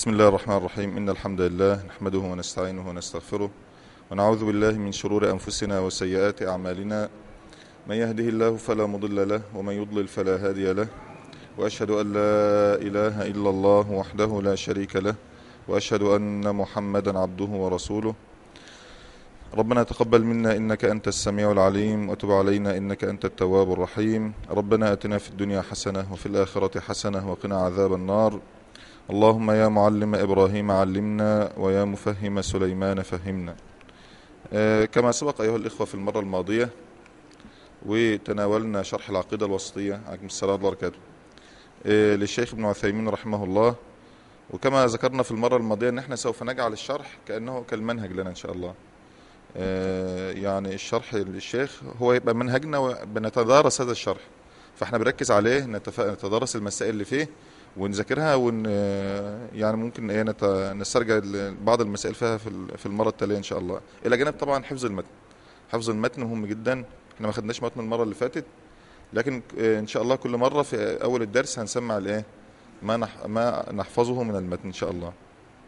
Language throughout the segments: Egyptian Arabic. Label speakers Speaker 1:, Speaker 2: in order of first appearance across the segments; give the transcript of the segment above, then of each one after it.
Speaker 1: بسم الله الرحمن الرحيم إن الحمد لله نحمده ونستعينه ونستغفره ونعوذ بالله من شرور أنفسنا وسيئات أعمالنا من يهده الله فلا مضل له ومن يضلل فلا هادي له وأشهد أن لا إله إلا الله وحده لا شريك له وأشهد أن محمدا عبده ورسوله ربنا تقبل منا إنك أنت السميع العليم وتب علينا إنك أنت التواب الرحيم ربنا أتنا في الدنيا حسنة وفي الآخرة حسنة وقنا عذاب النار اللهم يا معلم إبراهيم علمنا ويا مفهم سليمان فهمنا آه، كما سبق أيها الإخوة في المرة الماضية وتناولنا شرح العقيدة الوسطية عليكم السلام ورحمة الله وبركاته آه، للشيخ ابن عثيمين رحمه الله وكما ذكرنا في المرة الماضية أن احنا سوف نجعل الشرح كأنه كالمنهج لنا إن شاء الله آه، يعني الشرح للشيخ هو يبقى منهجنا وبنتدارس هذا الشرح فاحنا بنركز عليه نتف- نتدارس المسائل اللي فيه ونذاكرها ون يعني ممكن ايه نت... نسترجع ال- بعض المسائل فيها في ال- في المره التاليه ان شاء الله الى جانب طبعا حفظ المتن حفظ المتن مهم جدا احنا ما خدناش متن المره اللي فاتت لكن آه، ان شاء الله كل مره في اول الدرس هنسمع الايه ما نح... ما نحفظه من المتن ان شاء الله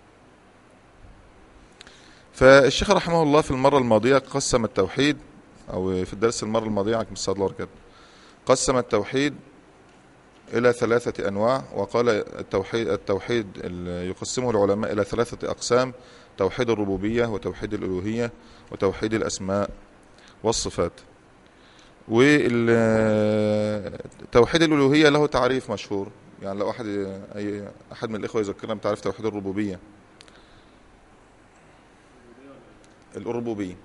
Speaker 1: فالشيخ رحمه الله في المره الماضيه قسم التوحيد او في الدرس المره الماضيه عليكم السلام ورحمه الله قسم التوحيد إلى ثلاثة أنواع وقال التوحيد التوحيد ال- يقسمه العلماء إلى ثلاثة أقسام توحيد الربوبية وتوحيد الألوهية وتوحيد الأسماء والصفات وتوحيد الألوهية له تعريف مشهور يعني لو أحد أي أحد من الإخوة يذكرنا بتعريف توحيد الربوبية الربوبية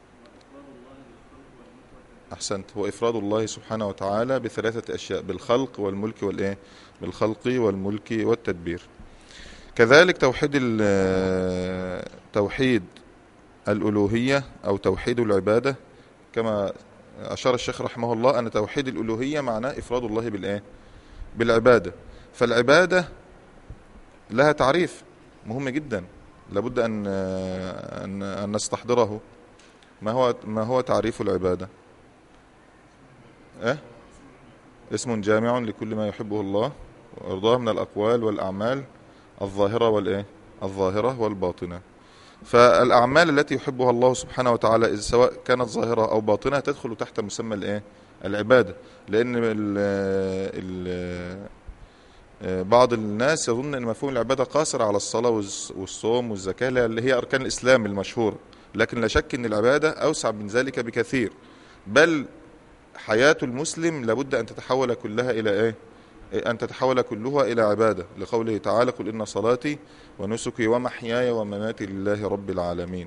Speaker 1: أحسنت هو إفراد الله سبحانه وتعالى بثلاثة أشياء بالخلق والملك والإيه بالخلق والملك والتدبير كذلك توحيد ال- توحيد الألوهية أو توحيد العبادة كما أشار الشيخ رحمه الله أن توحيد الألوهية معناه إفراد الله بالإيه بالعبادة فالعبادة لها تعريف مهم جدا لابد أن أن, أن نستحضره ما هو ما هو تعريف العباده إيه؟ اسم جامع لكل ما يحبه الله ويرضاه من الأقوال والأعمال الظاهرة والإيه؟ الظاهرة والباطنة فالأعمال التي يحبها الله سبحانه وتعالى إذا سواء كانت ظاهرة أو باطنة تدخل تحت مسمى الإيه؟ العبادة لأن ال ال بعض الناس يظن أن مفهوم العبادة قاصر على الصلاة والز- والصوم والزكاة اللي هي أركان الإسلام المشهورة لكن لا شك أن العبادة أوسع من ذلك بكثير بل حياة المسلم لابد أن تتحول كلها إلى إيه؟ أن تتحول كلها إلى عبادة لقوله تعالى قل إن صلاتي ونسكي ومحياي ومماتي لله رب العالمين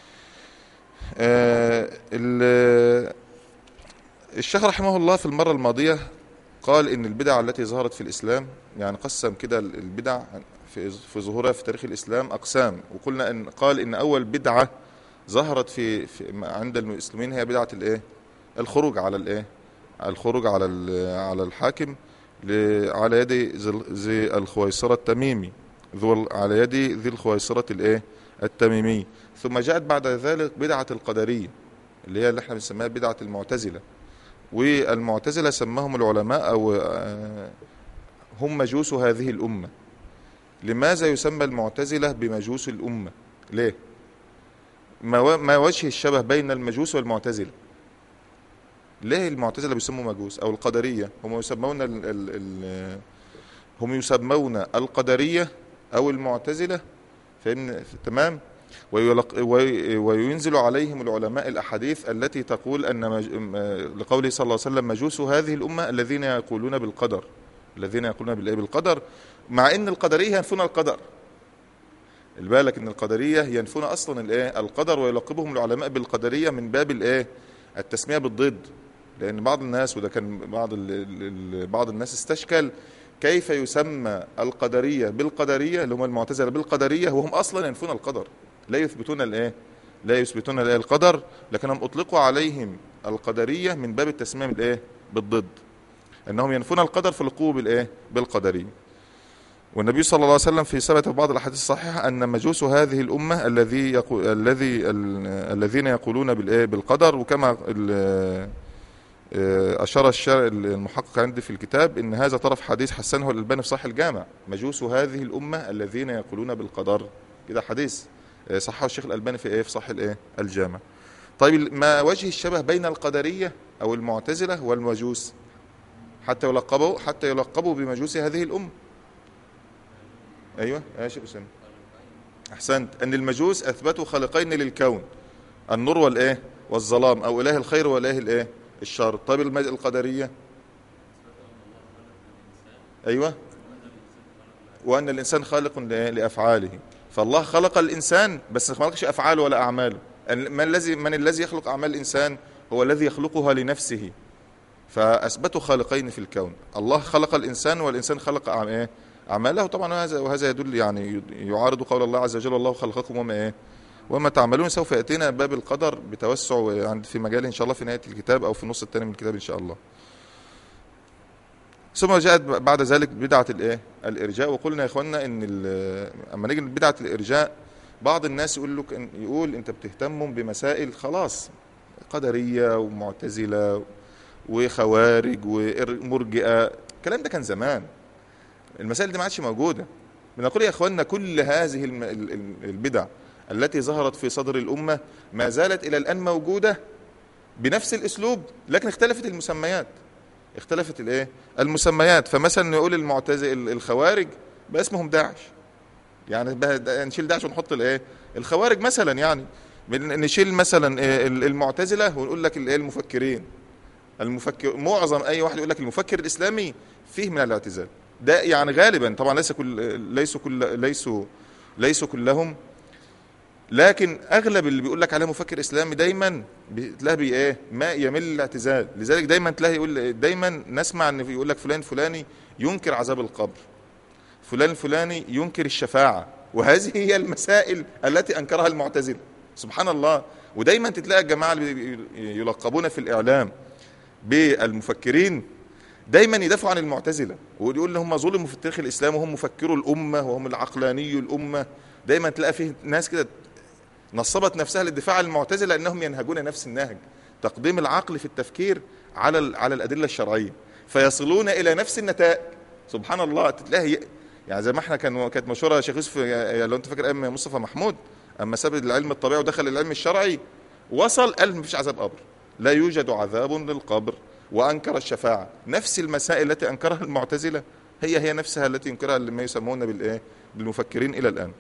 Speaker 1: آه، ال- الشيخ رحمه الله في المرة الماضية قال إن البدع التي ظهرت في الإسلام يعني قسم كده البدع في في ظهورها في تاريخ الإسلام أقسام وقلنا إن قال إن أول بدعة ظهرت في, في عند المسلمين هي بدعة الإيه؟ الخروج على الايه الخروج على ال- على الحاكم ل- على يد ذي- ذي الخويصرة التميمي ذو ال- على يد ذي الخويصرة الايه التميمي ثم جاءت بعد ذلك بدعة القدرية اللي هي اللي احنا بنسميها بدعة المعتزلة والمعتزلة سماهم العلماء او آه، هم مجوس هذه الأمة لماذا يسمى المعتزلة بمجوس الأمة ليه ما و- ما وجه الشبه بين المجوس والمعتزلة ليه المعتزله بيسموا مجوس او القدريه هم يسمون ال ال ال هم يسمون القدريه او المعتزله فإن تمام ويلق وي- وينزل عليهم العلماء الاحاديث التي تقول ان مج... م- لقوله صلى الله عليه وسلم مجوس هذه الامه الذين يقولون بالقدر الذين يقولون بالايه بالقدر مع ان القدريه ينفون القدر البالك ان القدريه ينفون اصلا الايه القدر ويلقبهم العلماء بالقدريه من باب الايه التسميه بالضد لان بعض الناس وده كان بعض ال ال بعض الناس استشكل كيف يسمى القدريه بالقدريه اللي هم المعتزله بالقدريه وهم اصلا ينفون القدر لا يثبتون الايه لا يثبتون الايه القدر لكنهم اطلقوا عليهم القدريه من باب التسميه بالايه بالضد انهم ينفون القدر فلقوه بالايه بالقدريه والنبي صلى الله عليه وسلم في ثبت في بعض الاحاديث الصحيحه ان مجوس هذه الامه الذي يقول الذي ال- الذين يقولون بالايه بالقدر وكما ال- آه، أشار الشارع المحقق عندي في الكتاب إن هذا طرف حديث حسنه الألباني في صحيح الجامع مجوس هذه الأمة الذين يقولون بالقدر كده حديث آه، صححه الشيخ الألباني في إيه في صحيح الإيه الجامع طيب ما وجه الشبه بين القدرية أو المعتزلة والمجوس حتى يلقبوا حتى يلقبوا بمجوس هذه الأمة أيوه يا شيخ أسامة أحسنت أن المجوس أثبتوا خالقين للكون النور والإيه والظلام أو إله الخير وإله الإيه الشر طيب المج- القدرية أيوه وأن الإنسان خالق لإيه؟ لأفعاله فالله خلق الإنسان بس ما خلقش أفعاله ولا أعماله ال- من الذي من الذي يخلق أعمال الإنسان هو الذي يخلقها لنفسه فأثبتوا خالقين في الكون الله خلق الإنسان والإنسان خلق أعم- إيه؟ أعماله طبعا هذا وهذا يدل يعني يعارض قول الله عز وجل والله خلقكم وما إيه وما تعملون سوف يأتينا باب القدر بتوسع عند في مجال إن شاء الله في نهاية الكتاب أو في النص الثاني من الكتاب إن شاء الله ثم جاءت بعد ذلك بدعة الإيه الإرجاء وقلنا يا إخواننا إن ال- أما نيجي لبدعة الإرجاء بعض الناس يقول لك إن- يقول أنت بتهتم بمسائل خلاص قدرية ومعتزلة وخوارج ومرجئة الكلام ده كان زمان المسائل دي ما عادش موجودة بنقول يا اخواننا كل هذه الم- ال- ال- البدع التي ظهرت في صدر الأمة ما زالت إلى الآن موجودة بنفس الأسلوب لكن اختلفت المسميات اختلفت الايه المسميات فمثلا نقول المعتزل الخوارج بقى اسمهم داعش يعني بقى دا- نشيل داعش ونحط الايه الخوارج مثلا يعني من- نشيل مثلا إيه ال- المعتزله ونقول لك الايه المفكرين المفكر معظم اي واحد يقول لك المفكر الاسلامي فيه من الاعتزال ده يعني غالبا طبعا ليس كل ليسوا كل ليسوا ليسوا كلهم لكن اغلب اللي بيقول لك عليه مفكر اسلامي دايما بتلاقي بي ايه ما يمل الاعتزال لذلك دايما تلاقي يقول دايما نسمع ان يقول لك فلان فلاني ينكر عذاب القبر فلان الفلاني ينكر الشفاعه وهذه هي المسائل التي انكرها المعتزله سبحان الله ودايما تتلاقي الجماعه اللي يلقبون في الاعلام بالمفكرين دايما يدافعوا عن المعتزله ويقول هم ظلموا في التاريخ الاسلامي وهم مفكروا الامه وهم العقلاني الامه دايما تلاقي فيه ناس كده نصبت نفسها للدفاع عن المعتزله انهم ينهجون نفس النهج تقديم العقل في التفكير على ال- على الادله الشرعيه فيصلون الى نفس النتائج سبحان الله تلاقي يعني زي ما احنا كان كانت مشهوره يا شيخ يوسف يا- لو انت فاكر ايام مصطفى محمود اما ساب العلم الطبيعي ودخل العلم الشرعي وصل قال مفيش عذاب قبر لا يوجد عذاب للقبر وانكر الشفاعه نفس المسائل التي انكرها المعتزله هي هي نفسها التي ينكرها ما يسمون بالايه بالمفكرين الى الان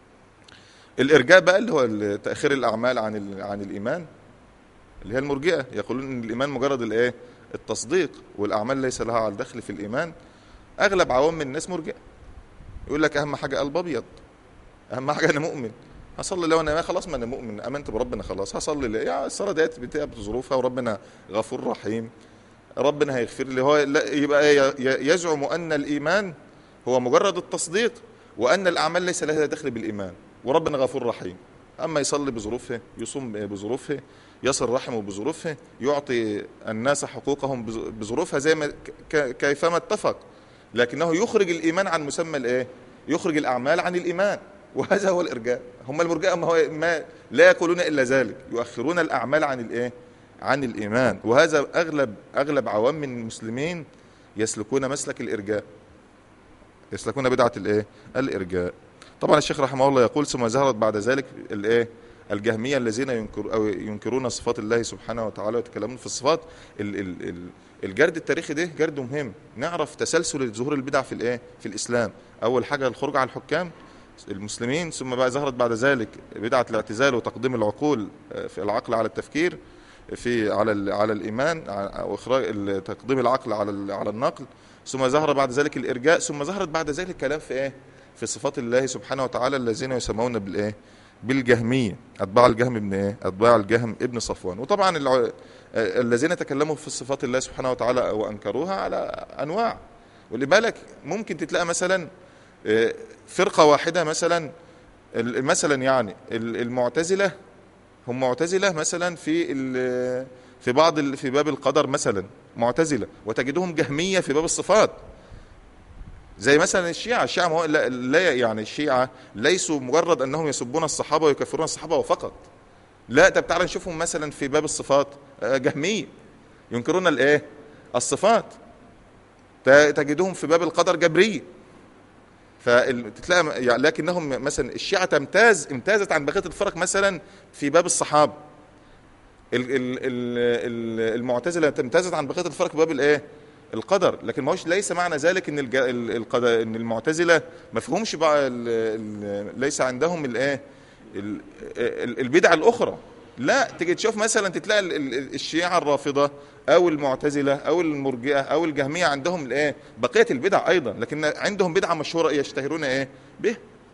Speaker 1: الارجاء بقى اللي هو تاخير الاعمال عن ال- عن الايمان اللي هي المرجئه يقولون ان الايمان مجرد الايه التصديق والاعمال ليس لها دخل في الايمان اغلب عوام الناس مرجئه يقول لك اهم حاجه قلب ابيض اهم حاجه انا مؤمن هصلي لو انا خلاص ما انا مؤمن امنت بربنا خلاص هصلي ليه يعني الصلاه ديت بتبقى بظروفها وربنا غفور رحيم ربنا هيغفر لي هو لا- يبقى ي- ي- يزعم ان الايمان هو مجرد التصديق وان الاعمال ليس لها دخل بالايمان وربنا غفور رحيم اما يصلي بظروفه يصوم بظروفه يصل رحمه بظروفه يعطي الناس حقوقهم بظ- بظروفها زي ما ك- كيفما اتفق لكنه يخرج الايمان عن مسمى الايه يخرج الاعمال عن الايمان وهذا هو الارجاء هم المرجئه ما هو ما لا يقولون الا ذلك يؤخرون الاعمال عن الايه عن الايمان وهذا اغلب اغلب عوام المسلمين يسلكون مسلك الارجاء يسلكون بدعه الايه الارجاء طبعا الشيخ رحمه الله يقول ثم ظهرت بعد ذلك الايه الجهميه الذين ينكر او ينكرون صفات الله سبحانه وتعالى ويتكلمون في الصفات ال ال ال الجرد التاريخي ده جرد مهم نعرف تسلسل ظهور البدع في الايه في الاسلام اول حاجه الخروج على الحكام المسلمين ثم بقى ظهرت بعد ذلك بدعه الاعتزال وتقديم العقول آه، في العقل على التفكير في على ال- على الايمان ع- واخراج ال- تقديم العقل على ال- على النقل ثم ظهر بعد ذلك الارجاء ثم ظهرت بعد ذلك الكلام في ايه في صفات الله سبحانه وتعالى الذين يسمون بالايه بالجهميه اتباع الجهم ابن ايه اتباع الجهم ابن صفوان وطبعا الع... آه، الذين تكلموا في صفات الله سبحانه وتعالى وانكروها على انواع واللي بالك ممكن تتلاقى مثلا آه، فرقه واحده مثلا ال- مثلا يعني ال- المعتزله هم معتزله مثلا في ال- في بعض ال- في باب القدر مثلا معتزله وتجدهم جهميه في باب الصفات زي مثلا الشيعة الشيعة ما هو لا, لا يعني الشيعة ليسوا مجرد أنهم يسبون الصحابة ويكفرون الصحابة وفقط لا طب تعالى نشوفهم مثلا في باب الصفات آه، جهمية ينكرون الايه الصفات ت- تجدهم في باب القدر جبريه فتلاقي يعني لكنهم مثلا الشيعة تمتاز امتازت عن بقية الفرق مثلا في باب الصحابة ال- ال- ال- ال- المعتزلة امتازت عن بقية الفرق في باب الايه القدر لكن ما هوش ليس معنى ذلك ان الج- ال- القد- ان المعتزلة ما فيهمش بقى ال- ال- ليس عندهم الايه ال- ال- البدع الاخرى لا تيجي تشوف مثلا تلاقي ال- ال- الشيعة الرافضة او المعتزلة او المرجئة او الجهمية عندهم الايه بقية البدع ايضا لكن عندهم بدعة مشهورة يشتهرون ايه به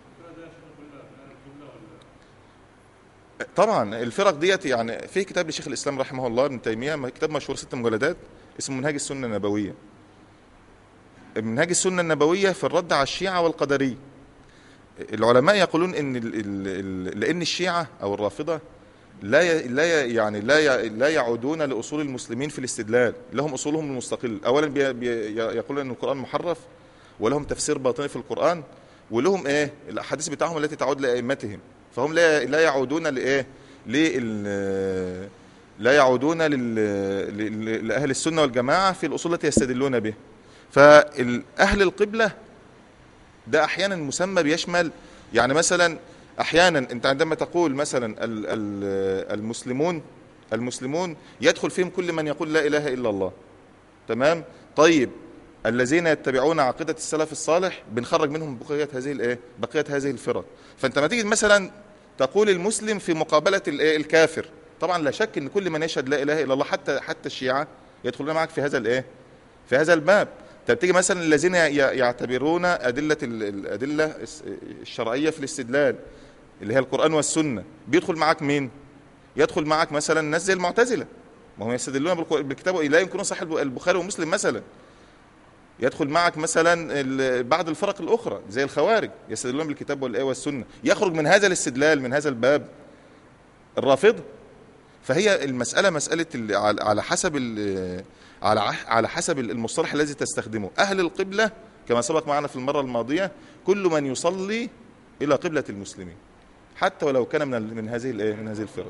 Speaker 1: طبعا الفرق ديت يعني في كتاب لشيخ الاسلام رحمه الله ابن تيميه كتاب مشهور ست مجلدات اسمه منهاج السنه النبويه منهاج السنه النبويه في الرد على الشيعه والقدريه العلماء يقولون ان ال ال ال لان الشيعه او الرافضه لا ي لا ي يعني لا ي لا يعودون لاصول المسلمين في الاستدلال لهم اصولهم المستقل اولا بي بي يقولون ان القران محرف ولهم تفسير باطني في القران ولهم ايه الاحاديث بتاعهم التي تعود لائمتهم فهم لا لا يعودون لايه لل لا يعودون لل... لل- لاهل السنه والجماعه في الاصول التي يستدلون بها فاهل القبله ده احيانا مسمى بيشمل يعني مثلا احيانا انت عندما تقول مثلا ال- ال- المسلمون المسلمون يدخل فيهم كل من يقول لا اله الا الله تمام طيب الذين يتبعون عقيده السلف الصالح بنخرج منهم بقيه هذه الايه بقيه هذه الفرق فانت ما تيجي مثلا تقول المسلم في مقابله الايه الكافر طبعا لا شك ان كل من يشهد لا اله الا الله حتى حتى الشيعه يدخلون معك في هذا الايه في هذا الباب طب تيجي مثلا الذين ي- يعتبرون ادله ال- الادله الس- الشرعيه في الاستدلال اللي هي القران والسنه بيدخل معك مين يدخل معك مثلا الناس زي المعتزله ما هم يستدلون بالق- بالكتاب لا يمكنون صح الب- البخاري ومسلم مثلا يدخل معك مثلا ال- بعض الفرق الاخرى زي الخوارج يستدلون بالكتاب والايه والسنه يخرج من هذا الاستدلال من هذا الباب الرافضه فهي المساله مساله ال- على على حسب ال- على ع- على حسب المصطلح الذي تستخدمه اهل القبله كما سبق معنا في المره الماضيه كل من يصلي الى قبله المسلمين حتى ولو كان من ال- من هذه الايه من هذه الفرق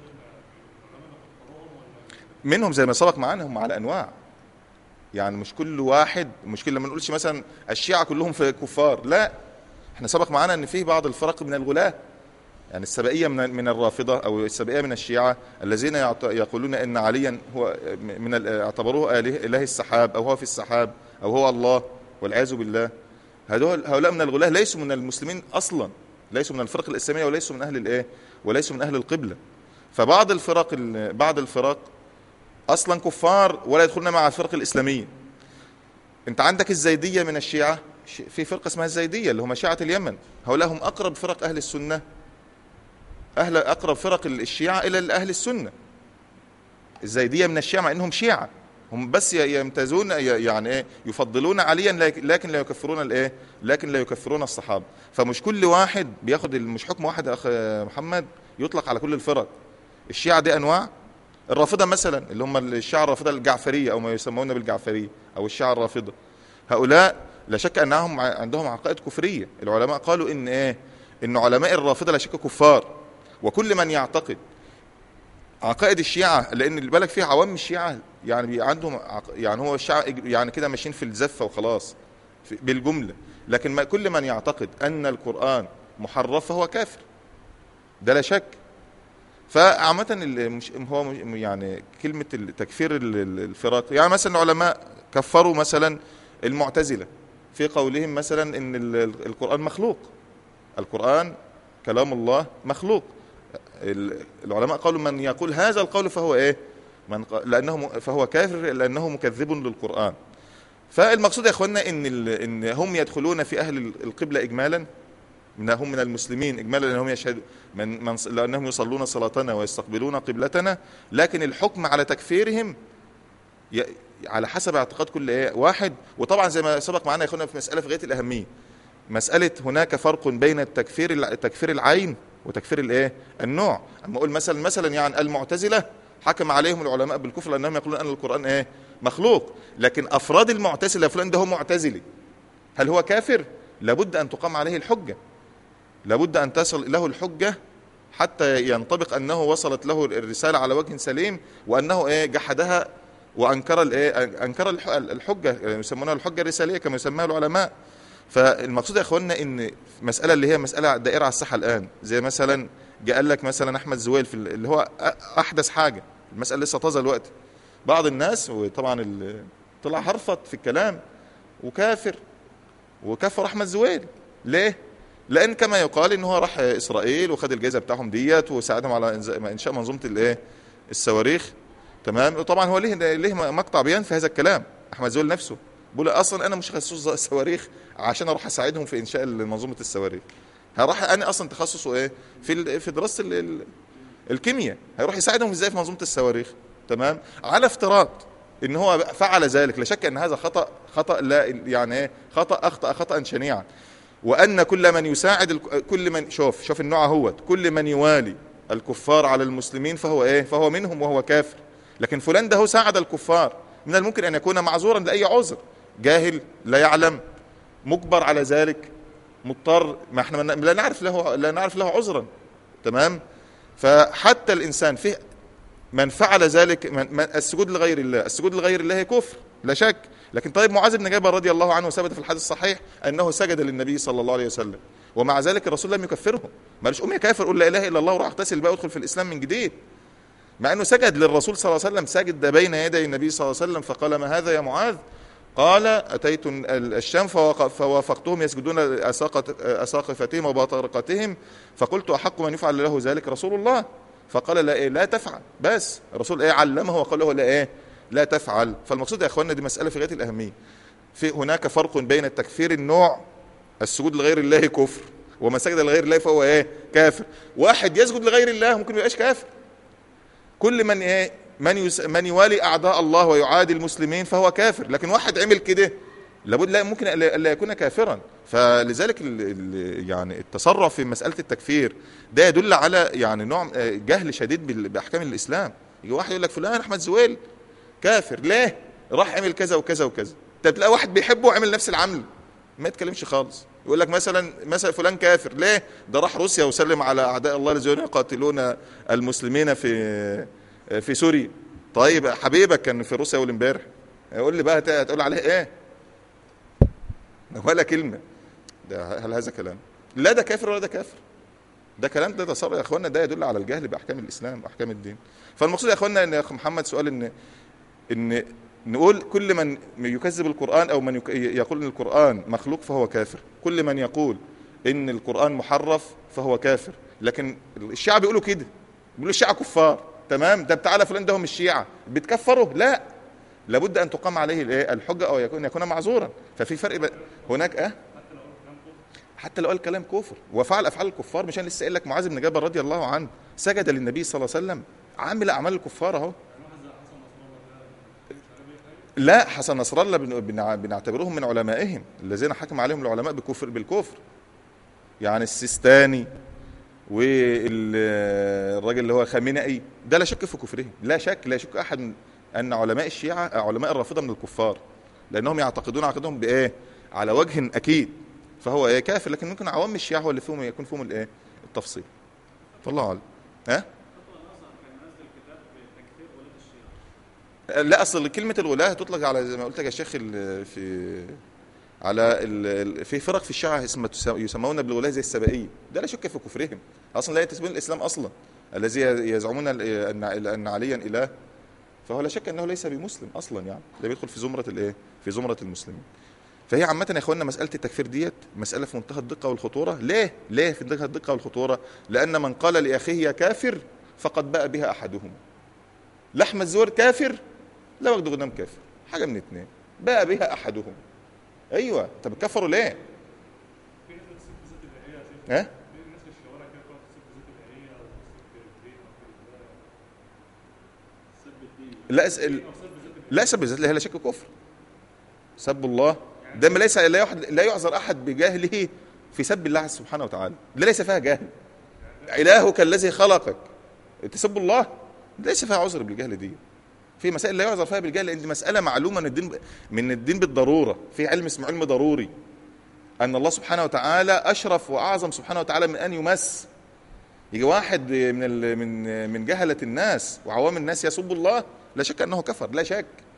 Speaker 1: منهم زي ما سبق معانا هم على انواع يعني مش كل واحد مش كل لما نقولش مثلا الشيعة كلهم في كفار لا احنا سبق معانا ان فيه بعض الفرق من الغلاة يعني السبائية من من الرافضة او السبائية من الشيعة الذين يعت- يقولون ان عليا هو من ال- اعتبروه اله اله السحاب او هو في السحاب او هو الله والعياذ بالله هذول هؤلاء من الغلاة ليسوا من المسلمين اصلا ليسوا من الفرق الاسلامية وليسوا من اهل الايه وليسوا من اهل القبلة فبعض الفرق ال- بعض الفرق اصلا كفار ولا يدخلون مع الفرق الاسلاميه انت عندك الزيديه من الشيعه ش- في فرقه اسمها الزيديه اللي هم شيعه اليمن هؤلاء هم اقرب فرق اهل السنه اهل اقرب فرق الشيعه الى اهل السنه الزيديه من الشيعه مع انهم شيعه هم بس ي- يمتازون ي- يعني ايه يفضلون عليا لك- لكن لا يكفرون الايه لكن لا يكفرون الصحابه فمش كل واحد بياخد ال- مش حكم واحد يا اخ محمد يطلق على كل الفرق الشيعه دي انواع الرافضه مثلا اللي هم الشيعه الرافضه الجعفريه او ما يسمون بالجعفريه او الشيعه الرافضه هؤلاء لا شك انهم ع- عندهم عقائد كفريه العلماء قالوا ان ايه ان علماء الرافضه لا شك كفار وكل من يعتقد عقائد الشيعه لان اللي بالك فيه عوام الشيعه يعني بي عندهم عق... يعني هو الشيعه إج- يعني كده ماشيين في الزفه وخلاص في- بالجمله لكن ما كل من يعتقد ان القران محرف فهو كافر ده لا شك فعامة ال- مش هو مش- يعني كلمة تكفير ال- ال- الفرق يعني مثلا العلماء كفروا مثلا المعتزلة في قولهم مثلا ان ال- ال- القرآن مخلوق القرآن كلام الله مخلوق ال- العلماء قالوا من يقول هذا القول فهو ايه من ق- لانه م- فهو كافر لانه مكذب للقرآن فالمقصود يا اخوانا ان ال- ان هم يدخلون في اهل ال- القبلة اجمالا من هم من المسلمين اجمالا لانهم يشهدوا من, من لانهم يصلون صلاتنا ويستقبلون قبلتنا لكن الحكم على تكفيرهم ي... على حسب اعتقاد كل ايه واحد وطبعا زي ما سبق معنا يا اخوانا في مساله في غايه الاهميه مساله هناك فرق بين التكفير الع- تكفير العين وتكفير الايه النوع اما اقول مثلا مثلا يعني المعتزله حكم عليهم العلماء بالكفر لانهم يقولون ان القران ايه مخلوق لكن افراد المعتزله فلان ده هو معتزلي هل هو كافر لابد ان تقام عليه الحجه لابد ان تصل له الحجه حتى ينطبق انه وصلت له الرساله على وجه سليم وانه ايه جحدها وانكر الايه انكر الح- الحجه يسمونها الحجه الرساليه كما يسميها العلماء فالمقصود يا اخوانا ان مساله اللي هي مساله دائره على الساحه الان زي مثلا جاء قال لك مثلا احمد زويل في ال- اللي هو أ- احدث حاجه المساله لسه طازه الوقت بعض الناس وطبعا ال- طلع هرفط في الكلام وكافر وكفر احمد زويل ليه لان كما يقال ان هو راح اسرائيل وخد الجائزه بتاعهم ديت وساعدهم على إنز- انشاء منظومه الايه الصواريخ تمام وطبعا هو ليه ليه مقطع بيان في هذا الكلام احمد زويل نفسه بيقول اصلا انا مش تخصص الصواريخ عشان اروح اساعدهم في انشاء منظومه الصواريخ هروح انا اصلا تخصصه ايه في ال- في دراسه ال- ال- الكيمياء هيروح يساعدهم ازاي في منظومه الصواريخ تمام على افتراض ان هو فعل ذلك لا شك ان هذا خطا خطا لا يعني ايه خطا اخطا خطا شنيعا وان كل من يساعد الك- كل من شوف شوف النوع اهوت كل من يوالي الكفار على المسلمين فهو ايه فهو منهم وهو كافر لكن فلان ده هو ساعد الكفار من الممكن ان يكون معذورا لاي عذر جاهل لا يعلم مجبر على ذلك مضطر ما احنا ما- لا نعرف له لا نعرف له عذرا تمام فحتى الانسان فيه من فعل ذلك من من السجود لغير الله السجود لغير الله كفر لا شك لكن طيب معاذ بن جبل رضي الله عنه ثبت في الحديث الصحيح انه سجد للنبي صلى الله عليه وسلم ومع ذلك الرسول لم يكفره ما قالش قوم يا كافر قول لا اله الا الله وروح اغتسل بقى وادخل في الاسلام من جديد مع انه سجد للرسول صلى الله عليه وسلم سجد بين يدي النبي صلى الله عليه وسلم فقال ما هذا يا معاذ قال اتيت الشام فوق- فوافقتهم يسجدون لأساقة- اساقفتهم وبطرقتهم فقلت احق من يفعل له ذلك رسول الله فقال لا إيه لا تفعل بس الرسول ايه علمه وقال له لا ايه لا تفعل فالمقصود يا اخواننا دي مساله في غايه الاهميه في هناك فرق بين التكفير النوع السجود لغير الله كفر ومن سجد لغير الله فهو ايه كافر واحد يسجد لغير الله ممكن ما يبقاش كافر كل من ايه من يس من يوالي اعداء الله ويعادي المسلمين فهو كافر لكن واحد عمل كده لابد لا ممكن الا ألا يكون كافرا فلذلك ال ال يعني التسرع في مساله التكفير ده يدل على يعني نوع آه، جهل شديد بال- باحكام الاسلام يجي واحد يقول لك فلان احمد زويل كافر ليه راح عمل كذا وكذا وكذا طب تلاقي واحد بيحبه وعمل نفس العمل ما يتكلمش خالص يقول لك مثلا مثلا فلان كافر ليه ده راح روسيا وسلم على اعداء الله الذين يقاتلون المسلمين في في سوريا طيب حبيبك كان في روسيا اول امبارح يقول لي بقى هت- هتقول عليه ايه ولا كلمه ده هل هذا كلام لا ده كافر ولا ده كافر ده كلام ده تصرف يا اخوانا ده يدل على الجهل باحكام الاسلام واحكام الدين فالمقصود يا اخوانا ان يا اخ محمد سؤال ان ان نقول كل من يكذب القرآن أو من يك- يقول أن القرآن مخلوق فهو كافر كل من يقول أن القرآن محرف فهو كافر لكن الشيعة بيقولوا كده بيقولوا الشيعة كفار تمام ده تعالى فلان ده هم الشيعة بتكفروا لا لابد أن تقام عليه الإيه؟ الحجة أو يكون يكون معذورا ففي فرق ب... هناك أه حتى لو قال كلام كفر وفعل افعال الكفار مش انا لسه قايل لك معاذ بن جبل رضي الله عنه سجد للنبي صلى الله عليه وسلم عامل اعمال الكفار اهو لا حسن نصر الله بن- بنع- بنعتبرهم من علمائهم الذين حكم عليهم العلماء بكفر بالكفر يعني السيستاني والراجل اللي هو خامنئي ده لا شك في كفرهم لا شك لا شك احد من ان علماء الشيعه علماء الرافضه من الكفار لانهم يعتقدون عقيدتهم بايه على وجه اكيد فهو ايه كافر لكن ممكن عوام الشيعه هو اللي فيهم يكون فيهم الايه التفصيل والله اعلم ها لا اصل كلمه الغلاة تطلق على زي ما قلت لك يا شيخ ال- في على ال- ال- في فرق في الشيعة اسمها تس- يسمون بالغلاة زي السبائية ده لا شك في كفرهم اصلا لا ينتسبون الاسلام اصلا الذي يزعمون ال- ان ان عليا اله فهو لا شك انه ليس بمسلم اصلا يعني ده بيدخل في زمره الايه في زمره المسلمين فهي عامة يا اخوانا مسألة التكفير ديت مسألة في منتهى الدقة والخطورة، ليه؟ ليه في منتهى الدقة والخطورة؟ لأن من قال لأخيه يا كافر فقد باء بها أحدهم. لحم الزور كافر لا وجد غنام كافر، حاجة من اتنين، باء بها أحدهم. أيوه، طب كفروا ليه؟ ها؟ لا اسأل لا سب الذات لا شك كفر سب الله ده ما ليس لا يحد لا يعذر احد بجهله في سب الله سبحانه وتعالى ده ليس فيها جهل الهك الذي خلقك تسب الله ليس فيها عذر بالجهل دي في مسائل لا يعذر فيها بالجهل لان دي مساله معلومه من الدين من الدين بالضروره في علم اسمه علم ضروري ان الله سبحانه وتعالى اشرف واعظم سبحانه وتعالى من ان يمس يجي واحد من ال- من من جهله الناس وعوام الناس يسب الله لا شك انه كفر لا شك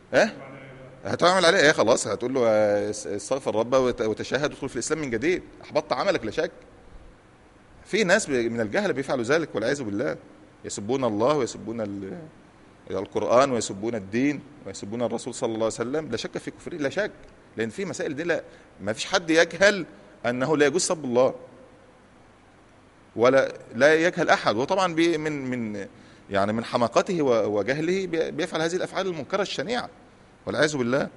Speaker 1: اه هتعمل عليه ايه خلاص هتقول له آه، استغفر رب وت- وتشهد وادخل في الاسلام من جديد احبطت عملك لا شك في ناس ب- من الجهله بيفعلوا ذلك والعياذ بالله يسبون الله ويسبون ال- القران ويسبون الدين ويسبون الرسول صلى الله عليه وسلم لا شك في كفره لا شك لان في مسائل دي لا ما فيش حد يجهل انه لا يجوز سب الله ولا لا يجهل احد وطبعا بي من من يعني من حماقته و- وجهله بي- بيفعل هذه الافعال المنكره الشنيعه والعياذ بالله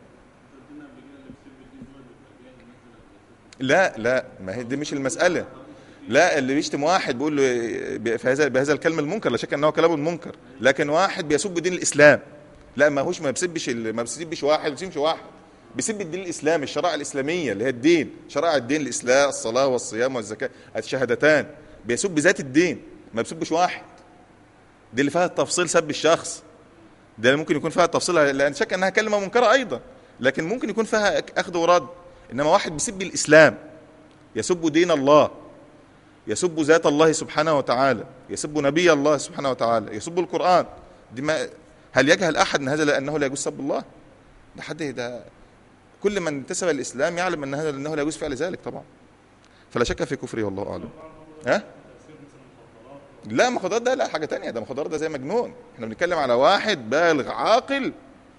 Speaker 1: لا لا ما هي دي مش المسألة لا اللي بيشتم واحد بيقول له ب- في هذا بهذا الكلام المنكر لا شك انه كلام منكر لكن واحد بيسب دين الاسلام لا ما هوش ما بيسبش ال- ما بيسبش واحد ما بيسبش واحد بيسب الدين الاسلامي الشرائع الاسلاميه اللي هي الدين شرائع الدين الاسلام الصلاه والصيام والزكاه الشهادتان بيسب ذات الدين ما بيسبش واحد دي اللي فيها التفصيل سب الشخص ده اللي ممكن يكون فيها تفصيل لان شك انها كلمه منكره ايضا لكن ممكن يكون فيها أك- اخذ ورد انما واحد بيسب الاسلام يسب دين الله يسب ذات الله سبحانه وتعالى يسب نبي الله سبحانه وتعالى يسب القران دي ما هل يجهل احد ان هذا لانه لا يجوز سب الله ده حد ده كل من انتسب الاسلام يعلم ان هذا انه لا يجوز فعل ذلك طبعا فلا شك في كفره والله اعلم ها لا مخدرات ده لا حاجه تانية ده مخدرات ده زي مجنون احنا بنتكلم على واحد بالغ عاقل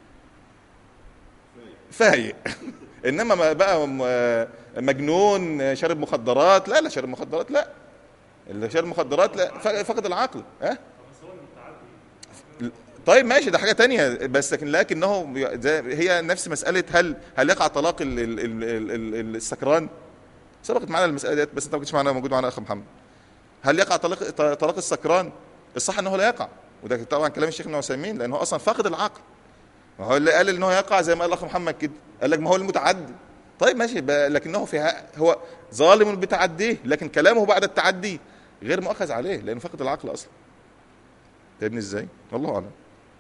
Speaker 1: فايق انما ما بقى م- مجنون شارب مخدرات لا لا شارب مخدرات لا اللي شارب مخدرات لا ف- فقد العقل ها طيب ماشي ده حاجه تانية بس لكن لكنه زي- هي نفس مساله هل هل يقع طلاق ال- ال- ال- ال- ال- السكران سبقت معنا المساله ديت بس انت ما كنتش معنا موجود معنا اخ محمد هل يقع طلاق طلاق السكران الصح انه لا يقع وده طبعا كلام الشيخ ابن عثيمين لانه اصلا فاقد العقل ما هو اللي قال ان هو يقع زي ما قال الاخ محمد كده قال لك ما هو المتعدي طيب ماشي ب- لكنه في ها- هو ظالم بتعديه لكن كلامه بعد التعدي غير مؤخذ عليه لانه فاقد العقل اصلا فاهمني ازاي والله اعلم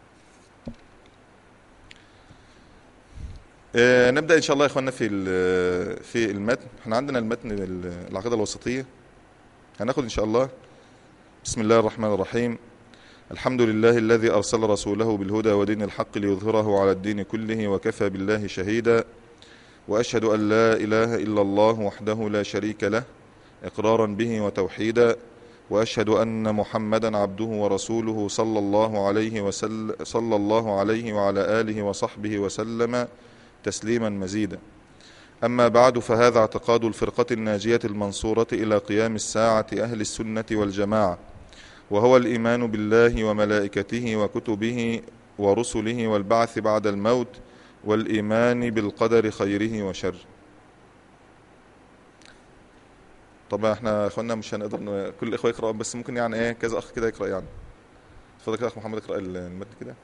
Speaker 1: آه نبدا ان شاء الله يا اخواننا في ال- في المتن احنا عندنا المتن ال- العقيده الوسطيه هناخد ان شاء الله بسم الله الرحمن الرحيم الحمد لله الذي ارسل رسوله بالهدى ودين الحق ليظهره على الدين كله وكفى بالله شهيدا واشهد ان لا اله الا الله وحده لا شريك له اقرارا به وتوحيدا واشهد ان محمدا عبده ورسوله صلى الله عليه وسلم صلى الله عليه وعلى اله وصحبه وسلم تسليما مزيدا أما بعد فهذا اعتقاد الفرقة الناجية المنصورة إلى قيام الساعة أهل السنة والجماعة وهو الإيمان بالله وملائكته وكتبه ورسله والبعث بعد الموت والإيمان بالقدر خيره وشره طبعا احنا يا اخوانا مش هنقدر ن- كل الاخوه يقرأوا بس ممكن يعني ايه كذا اخ كده يقرأ يعني اتفضل كده يا اخ محمد اقرأ المتن كده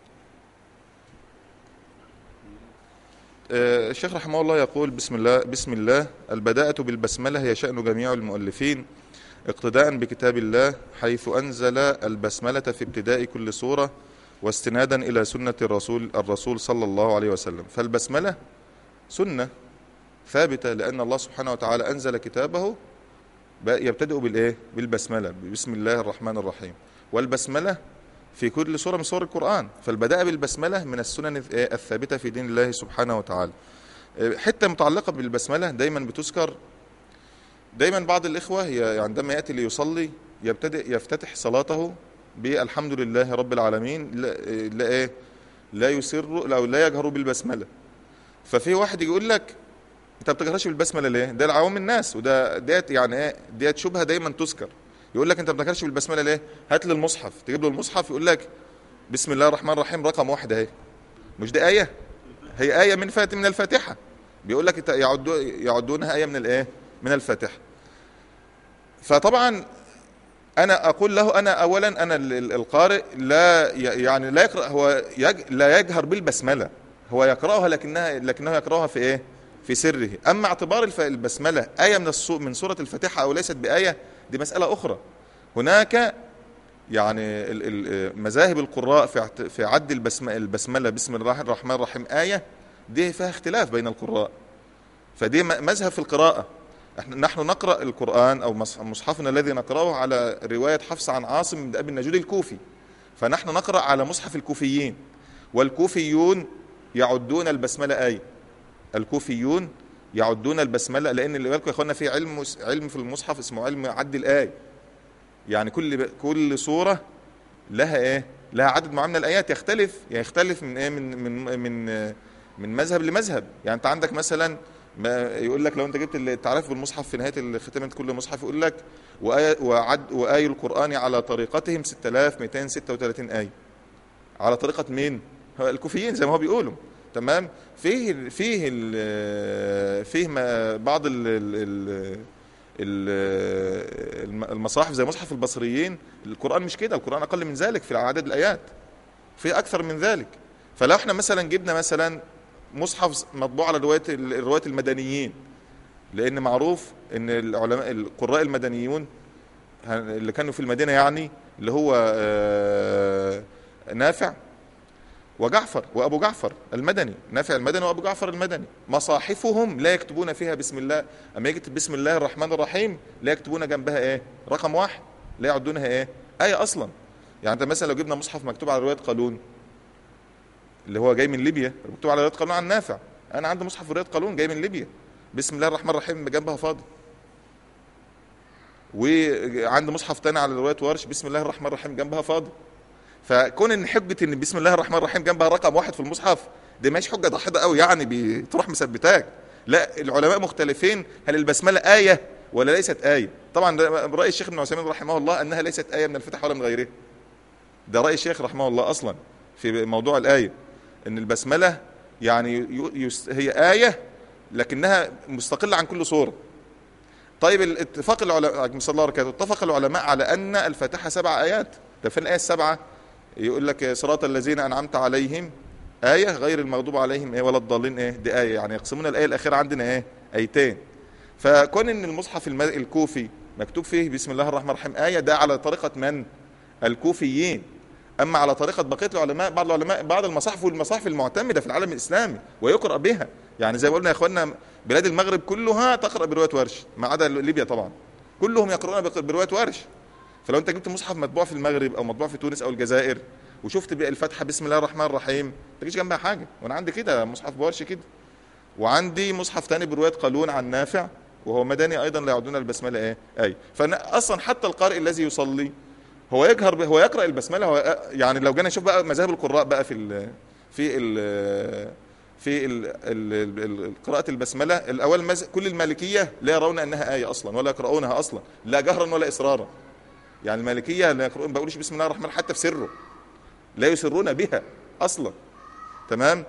Speaker 1: آه، الشيخ رحمه الله يقول بسم الله بسم الله البداءة بالبسملة هي شأن جميع المؤلفين اقتداء بكتاب الله حيث أنزل البسملة في ابتداء كل سورة واستنادا إلى سنة الرسول الرسول صلى الله عليه وسلم فالبسملة سنة ثابتة لأن الله سبحانه وتعالى أنزل كتابه بقى يبتدئ بالإيه؟ بالبسملة بسم الله الرحمن الرحيم والبسملة في كل سورة من سور القرآن فالبداء بالبسملة من السنن الث- الثابتة في دين الله سبحانه وتعالى حتة متعلقة بالبسملة دايما بتذكر دايما بعض الإخوة ي- عندما يأتي ليصلي يبتدئ يفتتح صلاته بالحمد لله رب العالمين لا, لا إيه لا يسر لا, لا يجهر بالبسملة ففي واحد يقول لك انت ما بتجهرش بالبسمله ليه؟ ده العوام الناس وده ديت يعني ايه؟ ديت شبهه دايما تذكر. يقول لك انت ما بتجهرش بالبسمله ليه؟ هات لي المصحف، تجيب له المصحف يقول لك بسم الله الرحمن الرحيم رقم واحد اهي. مش دي ايه؟ هي ايه من فات من الفاتحه. بيقول لك يعدو يعدونها ايه من الايه؟ من الفاتحه. فطبعا انا اقول له انا اولا انا ال- ال- القارئ لا ي- يعني لا يقرا هو يج لا يجهر بالبسمله هو يقراها لكنها لكنه يقراها في ايه في سره اما اعتبار الف- البسمله ايه من الصو من سوره الفاتحه او ليست بايه دي مساله اخرى هناك يعني ال- ال- مذاهب القراء في اعت- في عد البسم البسمله بسم الله الرحمن الرحيم ايه دي فيها اختلاف بين القراء فدي م- مذهب في القراءة احنا نحن نقرأ القرآن أو مص- مصحفنا الذي نقرأه على رواية حفص عن عاصم بن أبي النجود الكوفي فنحن نقرأ على مصحف الكوفيين والكوفيون يعدون البسمله ايه الكوفيون يعدون البسمله لان اللي بالكم يا اخوانا في علم علم في المصحف اسمه علم عد الايه يعني كل كل سوره لها ايه لها عدد معين من الايات يختلف يعني يختلف من ايه من من من من مذهب لمذهب يعني انت عندك مثلا ما يقول لك لو انت جبت التعريف بالمصحف في نهايه ختامه كل مصحف يقول لك وآية وعد وآي القرآن على طريقتهم 6236 آية على طريقة مين؟ هو الكوفيين زي ما هو بيقولوا تمام فيه فيه ال فيه ما- بعض ال ال ال المصاحف زي مصحف البصريين القرآن مش كده القرآن أقل من ذلك في عدد الآيات في أكثر من ذلك فلو احنا مثلا جبنا مثلا مصحف مطبوع على رواية الرواية المدنيين لأن معروف إن العلماء القراء المدنيون اللي كانوا في المدينة يعني اللي هو آه، نافع وجعفر وابو جعفر المدني نافع المدني وابو جعفر المدني مصاحفهم لا يكتبون فيها بسم الله اما يكتب بسم الله الرحمن الرحيم لا يكتبون جنبها ايه رقم واحد لا يعدونها ايه ايه اصلا يعني انت مثلا لو جبنا مصحف مكتوب على روايه قالون اللي هو جاي من ليبيا مكتوب على روايه قالون عن نافع انا عندي مصحف في روايه قالون جاي من ليبيا بسم الله الرحمن الرحيم جنبها فاضي وعندي مصحف تاني على روايه ورش بسم الله الرحمن الرحيم جنبها فاضي فكون ان حجه ان بسم الله الرحمن الرحيم جنبها رقم واحد في المصحف دي مش حجه ضحيه قوي يعني بتروح مثبتاك لا العلماء مختلفين هل البسمله ايه ولا ليست ايه طبعا ده راي الشيخ ابن عثيمين رحمه الله انها ليست ايه من الفتح ولا من غيره ده راي الشيخ رحمه الله اصلا في موضوع الايه ان البسمله يعني ي- يس- هي ايه لكنها مستقله عن كل صوره طيب الاتفاق العلماء صلى الله عليه وسلم اتفق العلماء على ان الفاتحه سبع ايات ده فين الايه السبعه يقول لك صراط الذين انعمت عليهم ايه غير المغضوب عليهم ايه ولا الضالين ايه دي ايه يعني يقسمون الايه الاخيره عندنا ايه ايتين فكون ان المصحف الم- الكوفي مكتوب فيه بسم الله الرحمن الرحيم ايه ده على طريقه من الكوفيين اما على طريقه بقيه العلماء بعض العلماء بعض المصاحف والمصاحف المعتمده في العالم الاسلامي ويقرا بها يعني زي ما قلنا يا اخواننا بلاد المغرب كلها تقرا بروايه ورش ما عدا ليبيا طبعا كلهم يقرؤون بق- بروايه ورش فلو انت جبت مصحف مطبوع في المغرب او مطبوع في تونس او الجزائر وشفت بقى الفاتحه بسم الله الرحمن الرحيم ما تجيش جنبها حاجه وانا عندي كده مصحف بورش كده وعندي مصحف تاني بروايه قالون عن نافع وهو مدني ايضا لا يعدون البسمله ايه اي فانا اصلا حتى القارئ الذي يصلي هو يجهر ب- هو يقرا البسمله هو يعني لو جينا نشوف بقى مذاهب القراء بقى في ال في ال في ال ال ال قراءة البسملة الأول مز... كل المالكية لا يرون أنها آية أصلا ولا يقرؤونها أصلا لا جهرا ولا إصرارا يعني المالكية لا يقرؤون بقولش بسم الله الرحمن الرحيم حتى في سره لا يسرون بها أصلا تمام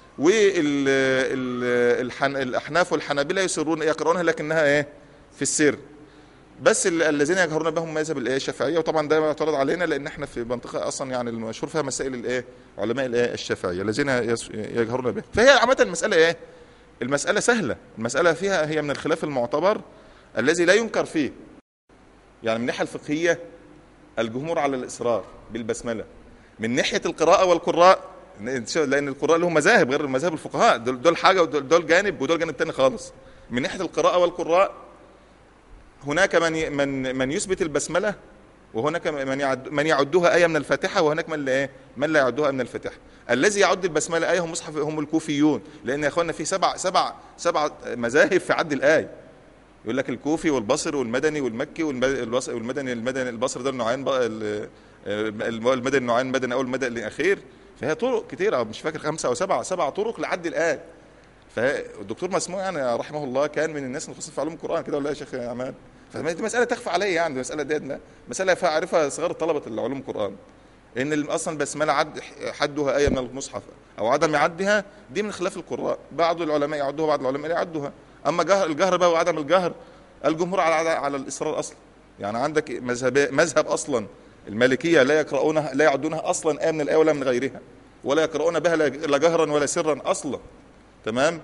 Speaker 1: والأحناف والحنابلة يسرون يقرؤونها لكنها إيه في السر بس ال- الذين يجهرون بهم مذهب الايه الشافعيه وطبعا ده يعترض علينا لان احنا في منطقه اصلا يعني المشهور فيها مسائل الايه علماء الايه الشافعيه الذين يس- يجهرون بها فهي عامه المساله ايه المساله سهله المساله فيها هي من الخلاف المعتبر الذي لا ينكر فيه يعني من الناحيه الفقهيه الجمهور على الاصرار بالبسمله من ناحيه القراءه والقراء لان القراء لهم مذاهب غير مذاهب الفقهاء دول, دول حاجه ودول دول جانب ودول جانب تاني خالص من ناحيه القراءه والقراء هناك من ي- من من يثبت البسمله وهناك من يعد من يعدها ايه من الفاتحه وهناك من لا ايه من لا يعدها من الفاتحه الذي يعد البسمله ايه هم مصحف هم الكوفيون لان يا اخوانا في سبع سبع سبع مذاهب في عد الايه يقول لك الكوفي والبصري والمدني والمكي والمد- والمدني المدني البصري ده النوعين بقى ال- المدني النوعين المدني اول المدني الاخير فهي طرق كتيره مش فاكر خمسه او سبعه سبع طرق لعد الايه فالدكتور مسموع يعني رحمه الله كان من الناس المخصص في علوم القران كده ولا إيه يا شيخ عماد فدي مساله تخفى علي يعني دي مساله دي مساله عارفها صغار طلبه العلوم القران ان ال- اصلا بسمله عد حدها ايه من المصحف او عدم عدها دي من خلاف القراء بعض العلماء يعدوها بعض العلماء لا يعدوها اما جهر الجهر بقى وعدم الجهر الجمهور على على الاصرار اصلا يعني عندك مذهب مذهب اصلا المالكيه لا يقرؤونها لا يعدونها اصلا ايه من الايه ولا من غيرها ولا يقرؤون بها لا لا جهرا ولا سرا اصلا تمام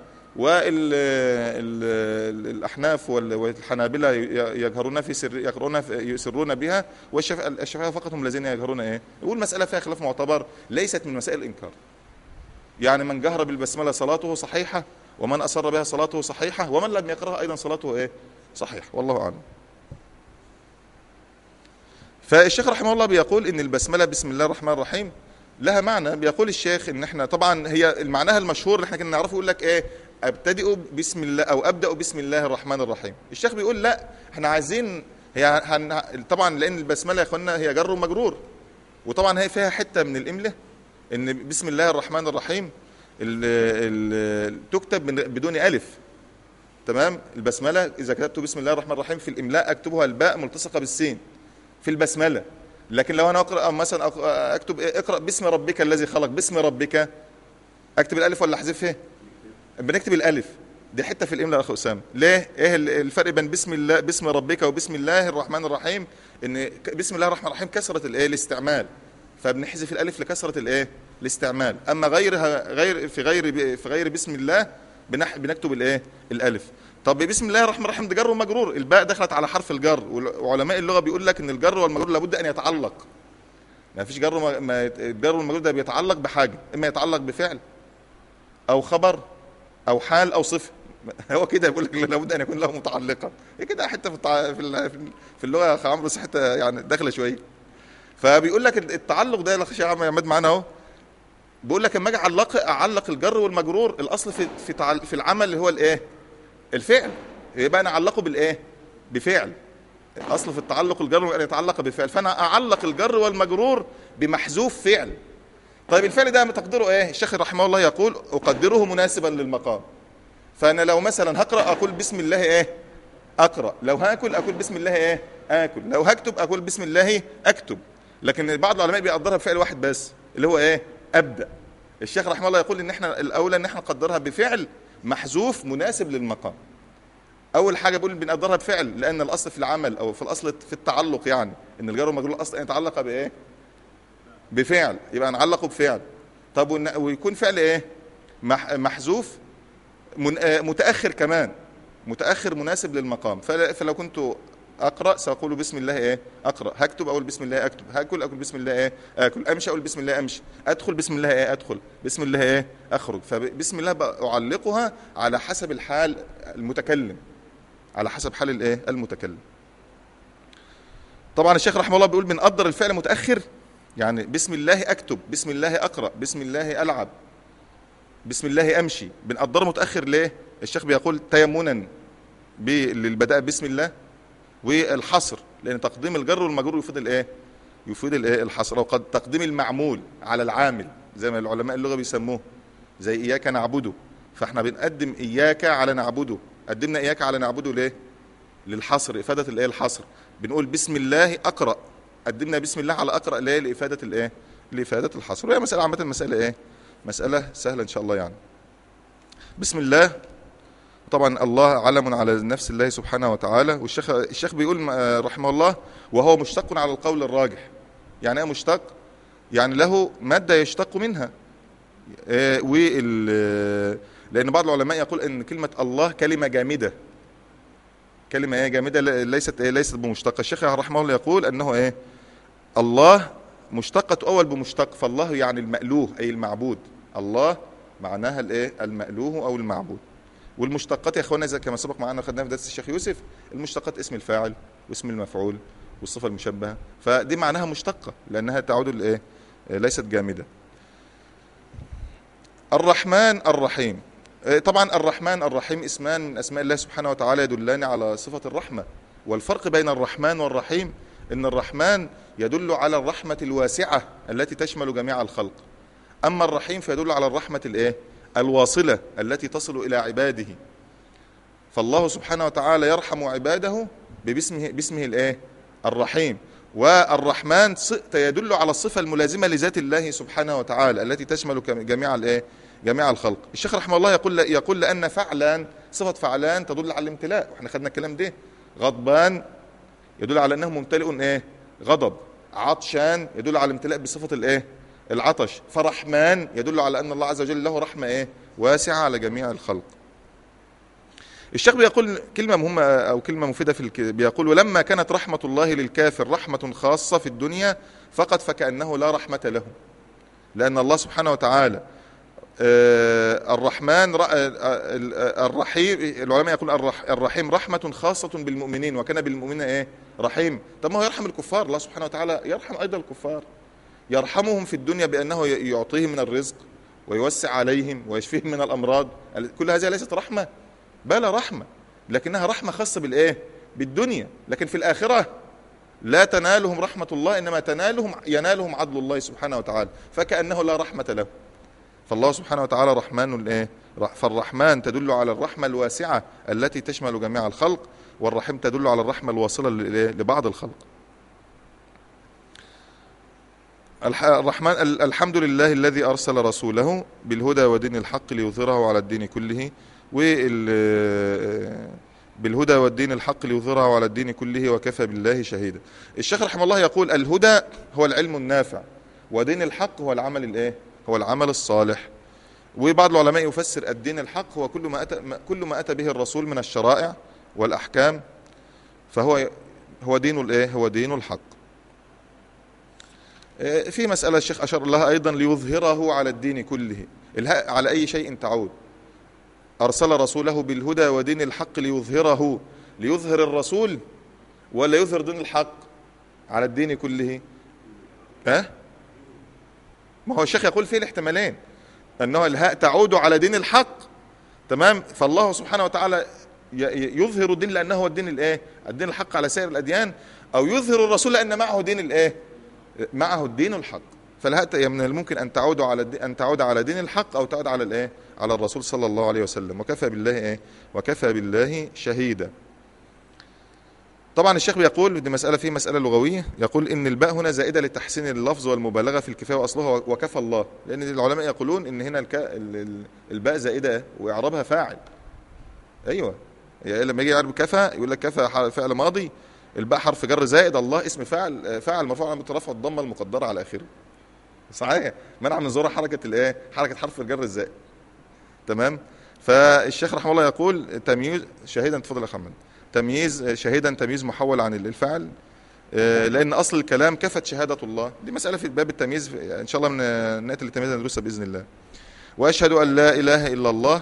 Speaker 1: والاحناف والحنابله ي- يجهرون في سر يقرؤون في- يسرون بها والشافعيه فقط هم الذين يجهرون ايه والمساله فيها خلاف معتبر ليست من مسائل الانكار يعني من جهر بالبسمله صلاته صحيحه ومن اصر بها صلاته صحيحه ومن لم يقرأها ايضا صلاته ايه صحيح والله اعلم فالشيخ رحمه الله بيقول ان البسمله بسم الله الرحمن الرحيم لها معنى بيقول الشيخ ان احنا طبعا هي معناها المشهور اللي احنا كنا نعرفه يقول لك ايه ابتدئ بسم الله او ابدا بسم الله الرحمن الرحيم الشيخ بيقول لا احنا عايزين هي هن طبعا لان البسمله يا اخوانا هي جر ومجرور وطبعا هي فيها حته من الامله ان بسم الله الرحمن الرحيم ال ال تكتب من بدون الف تمام البسمله اذا كتبت بسم الله الرحمن الرحيم في الاملاء اكتبها الباء ملتصقه بالسين في البسمله لكن لو انا اقرا مثلا أق- اكتب إيه؟ اقرا باسم ربك الذي خلق باسم ربك اكتب الالف ولا احذفها بنكتب الالف دي حته في الاملاء يا اخو اسامه ليه ايه ال- الفرق بين بسم الله باسم ربك وبسم الله الرحمن الرحيم ان ك- بسم الله الرحمن الرحيم كثره الايه الاستعمال فبنحذف الالف لكثره الايه الاستعمال اما غيرها غير في غير ب- في غير بسم الله بنح بنكتب الايه الالف طب بسم الله الرحمن الرحيم ده جر ومجرور الباء دخلت على حرف الجر وال- وعلماء اللغه بيقول لك ان الجر والمجرور لابد ان يتعلق ما فيش جر وم- ما يت- الجر والمجرور ده بيتعلق بحاجه اما يتعلق بفعل او خبر او حال او صفه هو كده بيقول لك لابد ان يكون له متعلقا هي كده حته في التع... في ال- في اللغه يا اخ عمرو بس حته يعني داخله شويه فبيقول لك التعلق ده يا اخ شيخ عماد معانا اهو بيقول لك لما اجي اعلق اعلق الجر والمجرور الاصل في في تعل... في العمل اللي هو الايه الفعل يبقى انا اعلقه بالايه بفعل الاصل في التعلق الجر ان يتعلق بفعل فانا اعلق الجر والمجرور بمحذوف فعل طيب الفعل ده تقديره ايه الشيخ رحمه الله يقول اقدره مناسبا للمقام فانا لو مثلا هقرا اقول بسم الله ايه اقرا لو هاكل اقول بسم الله ايه اكل لو هكتب اقول بسم الله اكتب لكن بعض العلماء بيقدرها بفعل واحد بس اللي هو ايه ابدا الشيخ رحمه الله يقول ان احنا الاولى ان احنا نقدرها بفعل محذوف مناسب للمقام اول حاجه بقول بنقدرها بفعل لان الاصل في العمل او في الاصل في التعلق يعني ان الجار والمجرور الاصل ان يتعلق بايه بفعل يبقى نعلقه بفعل طب ون- ويكون فعل ايه مح- محذوف من آه، متاخر كمان متاخر مناسب للمقام فل- فلو كنت اقرا ساقول بسم الله ايه اقرا هكتب اقول بسم الله اكتب هاكل اقول بسم الله ايه اكل امشي اقول بسم الله امشي ادخل بسم الله ايه ادخل بسم الله ايه اخرج فبسم الله بقى اعلقها على حسب الحال المتكلم على حسب حال الايه المتكلم طبعا الشيخ رحمه الله بيقول بنقدر الفعل متاخر يعني بسم الله اكتب بسم الله اقرا بسم الله العب بسم الله امشي بنقدره متاخر ليه الشيخ بيقول تيمنا بالبداء بسم الله والحصر لان تقديم الجر والمجرور يفيد الايه يفيد الايه الحصر وقد تقديم المعمول على العامل زي ما العلماء اللغه بيسموه زي اياك نعبده فاحنا بنقدم اياك على نعبده قدمنا اياك على نعبده ليه للحصر افاده الايه الحصر بنقول بسم الله اقرا قدمنا بسم الله على اقرا ليه لافاده الايه لافاده الحصر وهي مساله عامه مساله ايه مساله سهله ان شاء الله يعني بسم الله طبعا الله علم على نفس الله سبحانه وتعالى والشيخ الشيخ بيقول آه، رحمه الله وهو مشتق على القول الراجح يعني ايه مشتق يعني له ماده يشتق منها آه، وال آه، لان بعض العلماء يقول ان كلمه الله كلمه جامده كلمه ايه جامده ل- ليست ايه ليست بمشتقه الشيخ رحمه الله يقول انه ايه الله مشتقة أول بمشتق فالله يعني المألوه أي المعبود الله معناها الايه المألوه أو المعبود والمشتقات يا اخوانا زي كما سبق معنا خدناها في درس الشيخ يوسف المشتقات اسم الفاعل واسم المفعول والصفة المشبهة فدي معناها مشتقة لأنها تعود الايه ليست جامدة الرحمن الرحيم آه، طبعا الرحمن الرحيم اسمان من اسماء الله سبحانه وتعالى يدلان على صفة الرحمة والفرق بين الرحمن والرحيم ان الرحمن يدل على الرحمة الواسعة التي تشمل جميع الخلق اما الرحيم فيدل على الرحمة الايه الواصلة التي تصل الى عباده فالله سبحانه وتعالى يرحم عباده باسمه باسمه الايه الرحيم والرحمن ص- يدل على الصفة الملازمة لذات الله سبحانه وتعالى التي تشمل كم- جميع الايه جميع الخلق الشيخ رحمه الله يقول يقول لأن فعلان صفة فعلان تدل على الامتلاء واحنا خدنا الكلام ده غضبان يدل على انه ممتلئ ايه غضب عطشان يدل على الامتلاء بصفة الايه العطش فرحمن يدل على ان الله عز وجل له رحمة ايه واسعة على جميع الخلق الشيخ بيقول كلمة مهمة أو كلمة مفيدة في الك... بيقول ولما كانت رحمة الله للكافر رحمة خاصة في الدنيا فقط فكأنه لا رحمة له لأن الله سبحانه وتعالى آه، الرحمن ر- آه، آه، الرحيم العلماء يقول الرح- الرحيم رحمة خاصة بالمؤمنين وكان بالمؤمنين ايه رحيم طب ما هو يرحم الكفار الله سبحانه وتعالى يرحم أيضا الكفار يرحمهم في الدنيا بأنه ي- يعطيهم من الرزق ويوسع عليهم ويشفيهم من الأمراض كل هذه ليست رحمة بل رحمة لكنها رحمة خاصة بالإيه بالدنيا لكن في الآخرة لا تنالهم رحمة الله إنما تنالهم ينالهم عدل الله سبحانه وتعالى فكأنه لا رحمة له فالله سبحانه وتعالى رحمن الايه رح- فالرحمن تدل على الرحمة الواسعة التي تشمل جميع الخلق والرحيم تدل على الرحمة الواصلة للإيه؟ لبعض الخلق الح- الرحمن ال- الحمد لله الذي أرسل رسوله بالهدى ودين الحق ليظهره على الدين كله وال بالهدى والدين الحق ليظهره على الدين كله وكفى بالله شهيدا الشيخ رحمه الله يقول الهدى هو العلم النافع ودين الحق هو العمل الايه هو العمل الصالح وبعض العلماء يفسر الدين الحق هو كل ما أتى ما- كل ما أتى به الرسول من الشرائع والأحكام فهو هو دين الايه هو دين الحق آه، في مسألة الشيخ أشار لها أيضا ليظهره على الدين كله الهاء على أي شيء تعود أرسل رسوله بالهدى ودين الحق ليظهره ليظهر الرسول ولا يظهر دين الحق على الدين كله ها ما هو الشيخ يقول فيه الاحتمالين أنه الهاء تعود على دين الحق تمام فالله سبحانه وتعالى ي- ي- يظهر الدين لأنه هو الدين الإيه الدين الحق على سائر الأديان أو يظهر الرسول لأن معه دين الإيه معه الدين الحق فالهاء من الممكن ان تعود على الدين ان تعود على دين الحق او تعود على الايه على الرسول صلى الله عليه وسلم وكفى بالله ايه وكفى بالله شهيدا طبعا الشيخ بيقول دي مساله في مساله لغويه يقول ان الباء هنا زائده لتحسين اللفظ والمبالغه في الكفايه واصلها وكفى الله لان العلماء يقولون ان هنا الك... ال- ال- الباء زائده واعرابها فاعل ايوه يعني لما يجي يعرب كفى يقول لك كفى ح- فعل ماضي الباء حرف جر زائد الله اسم فاعل فاعل مرفوع على رفع الضمه المقدره على اخره صحيح منع من ظهور حركه الايه حركه حرف الجر الزائد تمام فالشيخ رحمه الله يقول تمييز شهيدا تفضل يا محمد تمييز شهيدا تمييز محول عن الفعل آه، لان اصل الكلام كفت شهاده الله دي مساله في باب التمييز ان شاء الله من ناتي التمييز ندرسها باذن الله واشهد ان لا اله الا الله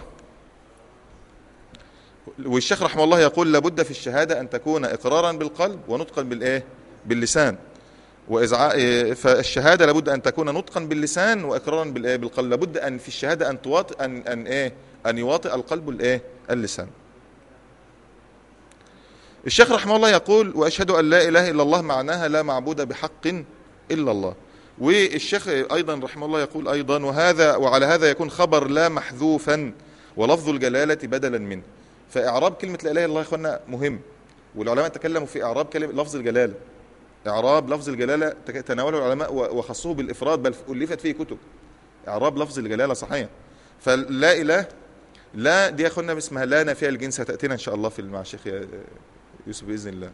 Speaker 1: والشيخ رحمه الله يقول لابد في الشهاده ان تكون اقرارا بالقلب ونطقا بالايه باللسان وإزعاء فالشهادة لابد أن تكون نطقا باللسان وإقرارا بالإيه بالقلب لابد أن في الشهادة أن تواطئ أن أن إيه أن يواطئ القلب الإيه اللسان الشيخ رحمه الله يقول وأشهد أن لا إله إلا الله معناها لا معبود بحق إلا الله والشيخ أيضا رحمه الله يقول أيضا وهذا وعلى هذا يكون خبر لا محذوفا ولفظ الجلالة بدلا منه فإعراب كلمة لا إله إلا الله يا إخوانا مهم والعلماء تكلموا في إعراب كلمة لفظ الجلالة إعراب لفظ الجلالة تك- تناوله العلماء و- وخصوه بالإفراد بل ألفت فيه كتب إعراب لفظ الجلالة صحيح فلا إله لا دي يا أخوانا اسمها لا نافية الجنس هتأتينا إن شاء الله في مع الشيخ يا- يوسف بإذن الله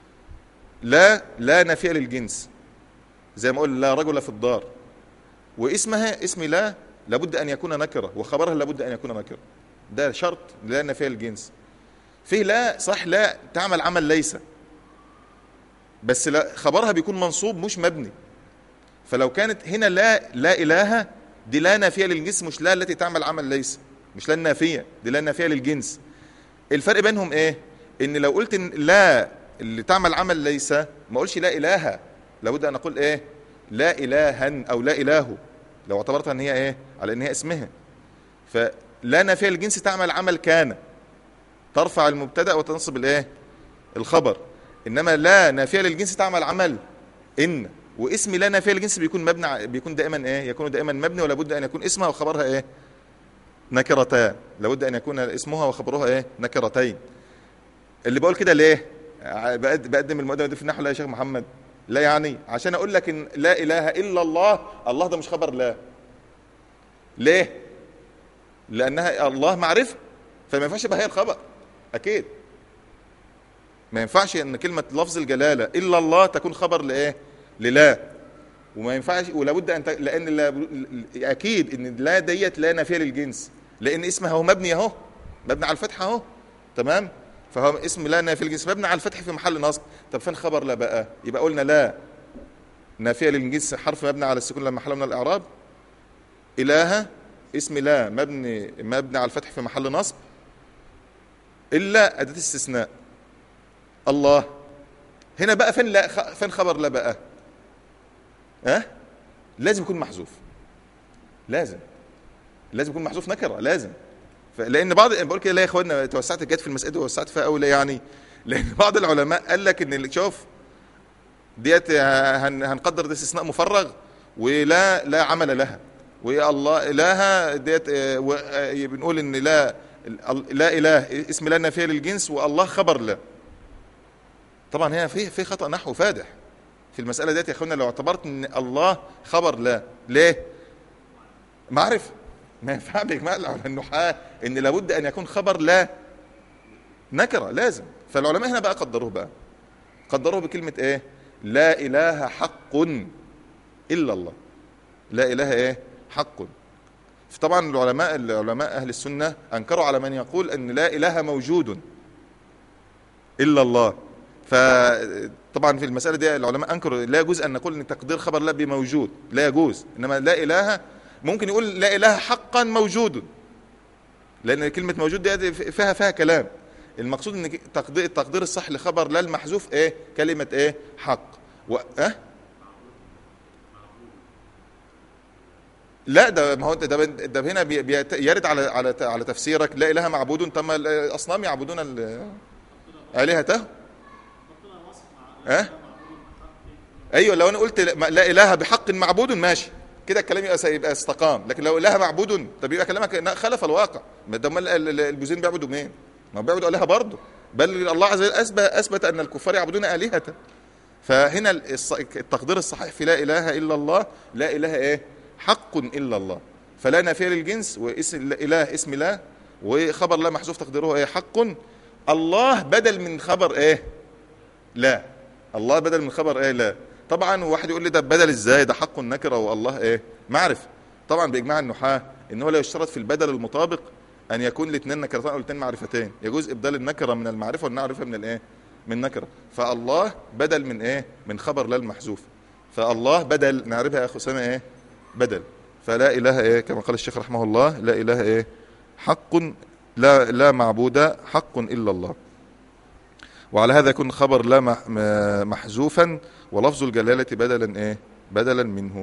Speaker 1: لا لا نافية للجنس زي ما أقول لا رجل في الدار واسمها اسم لا لابد أن يكون نكرة وخبرها لابد أن يكون نكرة ده شرط لا نافية للجنس فيه لا صح لا تعمل عمل ليس بس لا خبرها بيكون منصوب مش مبني فلو كانت هنا لا لا اله دي لا نافيه للجنس مش لا التي تعمل عمل ليس مش لا النافيه دي لا نافيه للجنس الفرق بينهم ايه ان لو قلت إن لا اللي تعمل عمل ليس ما اقولش لا اله لابد ان اقول ايه لا الها او لا اله لو اعتبرتها ان هي ايه على ان هي اسمها فلا نافيه للجنس تعمل عمل كان ترفع المبتدا وتنصب الايه الخبر انما لا نافيه للجنس تعمل عمل ان واسم لا نافيه للجنس بيكون مبني ع- بيكون دائما ايه يكون دائما مبني ولا بد ان يكون اسمها وخبرها ايه نكرتان لابد ان يكون اسمها وخبرها ايه نكرتين اللي بقول كده ليه ع- بقد- بقدم المقدمه دي في النحو لا يا شيخ محمد لا يعني عشان اقول لك ان لا اله الا الله الله ده مش خبر لا ليه لانها الله معرفه فما ينفعش يبقى هي الخبر اكيد ما ينفعش ان كلمه لفظ الجلاله الا الله تكون خبر لايه للا وما ينفعش ولابد ان ت... لان لا... اكيد ان لا ديت لا نافيه للجنس لان اسمها هو مبني اهو مبني على الفتحه اهو تمام فهو اسم لا نافيه للجنس مبني على الفتح في محل نصب طب فين خبر لا بقى يبقى قلنا لا نافيه للجنس حرف مبني على السكون لما محل من الاعراب اله اسم لا مبني مبني على الفتح في محل نصب الا اداه استثناء الله هنا بقى فين لا خ- فين خبر لا بقى ها لازم يكون محذوف لازم لازم يكون محذوف نكره لازم ف- لان بعض بقول كده لا يا اخوانا توسعت جت في المساله دي ووسعت فيها قوي لا يعني لان بعض العلماء قال لك ان اللي شوف ديت هن- هنقدر ده استثناء مفرغ ولا لا عمل لها ويا الله لها ديت آه، و- آه، بنقول ان لا ال- لا اله اسم لا نافيه للجنس والله خبر لا طبعا هي في في خطا نحو فادح في المساله ديت يا اخوانا لو اعتبرت ان الله خبر لا ليه معرفه ما ينفع باجماع على النحاة ان لابد ان يكون خبر لا نكره لازم فالعلماء هنا بقى قدروه بقى قدروه بكلمه ايه لا اله حق الا الله لا اله ايه حق طبعا العلماء العلماء اهل السنه انكروا على من يقول ان لا اله موجود الا الله فطبعا في المساله دي العلماء انكروا لا يجوز ان نقول ان تقدير خبر لا بموجود لا يجوز انما لا اله ممكن يقول لا اله حقا موجود لان كلمه موجود دي فيها فيها كلام المقصود ان تقدير التقدير الصح لخبر لا المحذوف ايه كلمه ايه حق و... أه؟ لا ده ما هو ده ده, ده هنا بي بي يرد على على على تفسيرك لا اله معبود تم الاصنام يعبدون ال- الهته ها أه؟ ايوه لو انا قلت لا لا اله بحق معبود ماشي كده الكلام يبقى يبقى استقام لكن لو اله معبود طب يبقى كلامك خلف الواقع ما ده امال ال- ال- البوذيين بيعبدوا مين؟ ما بيعبدوا الهه برضه بل الله عز وجل اثبت اثبت ان الكفار يعبدون الهه فهنا الص- التقدير الصحيح في لا اله الا الله لا اله ايه؟ حق الا الله فلا نافيه للجنس واسم اله اسم لا وخبر لا محذوف تقديره ايه؟ حق الله بدل من خبر ايه؟ لا الله بدل من خبر ايه لا طبعا واحد يقول لي ده بدل ازاي ده حق نكره والله ايه معرفه طبعا باجماع النحاه ان هو لا يشترط في البدل المطابق ان يكون الاثنين نكرتان او الاثنين معرفتين يجوز ابدال النكره من المعرفه والمعرفه من الايه من نكره فالله بدل من ايه من خبر لا المحذوف فالله بدل نعرفها يا اخو اسامه ايه بدل فلا اله ايه كما قال الشيخ رحمه الله لا اله ايه حق لا لا معبود حق الا الله وعلى هذا يكون خبر لا مح- م- محذوفا ولفظ الجلالة بدلا ايه بدلا منه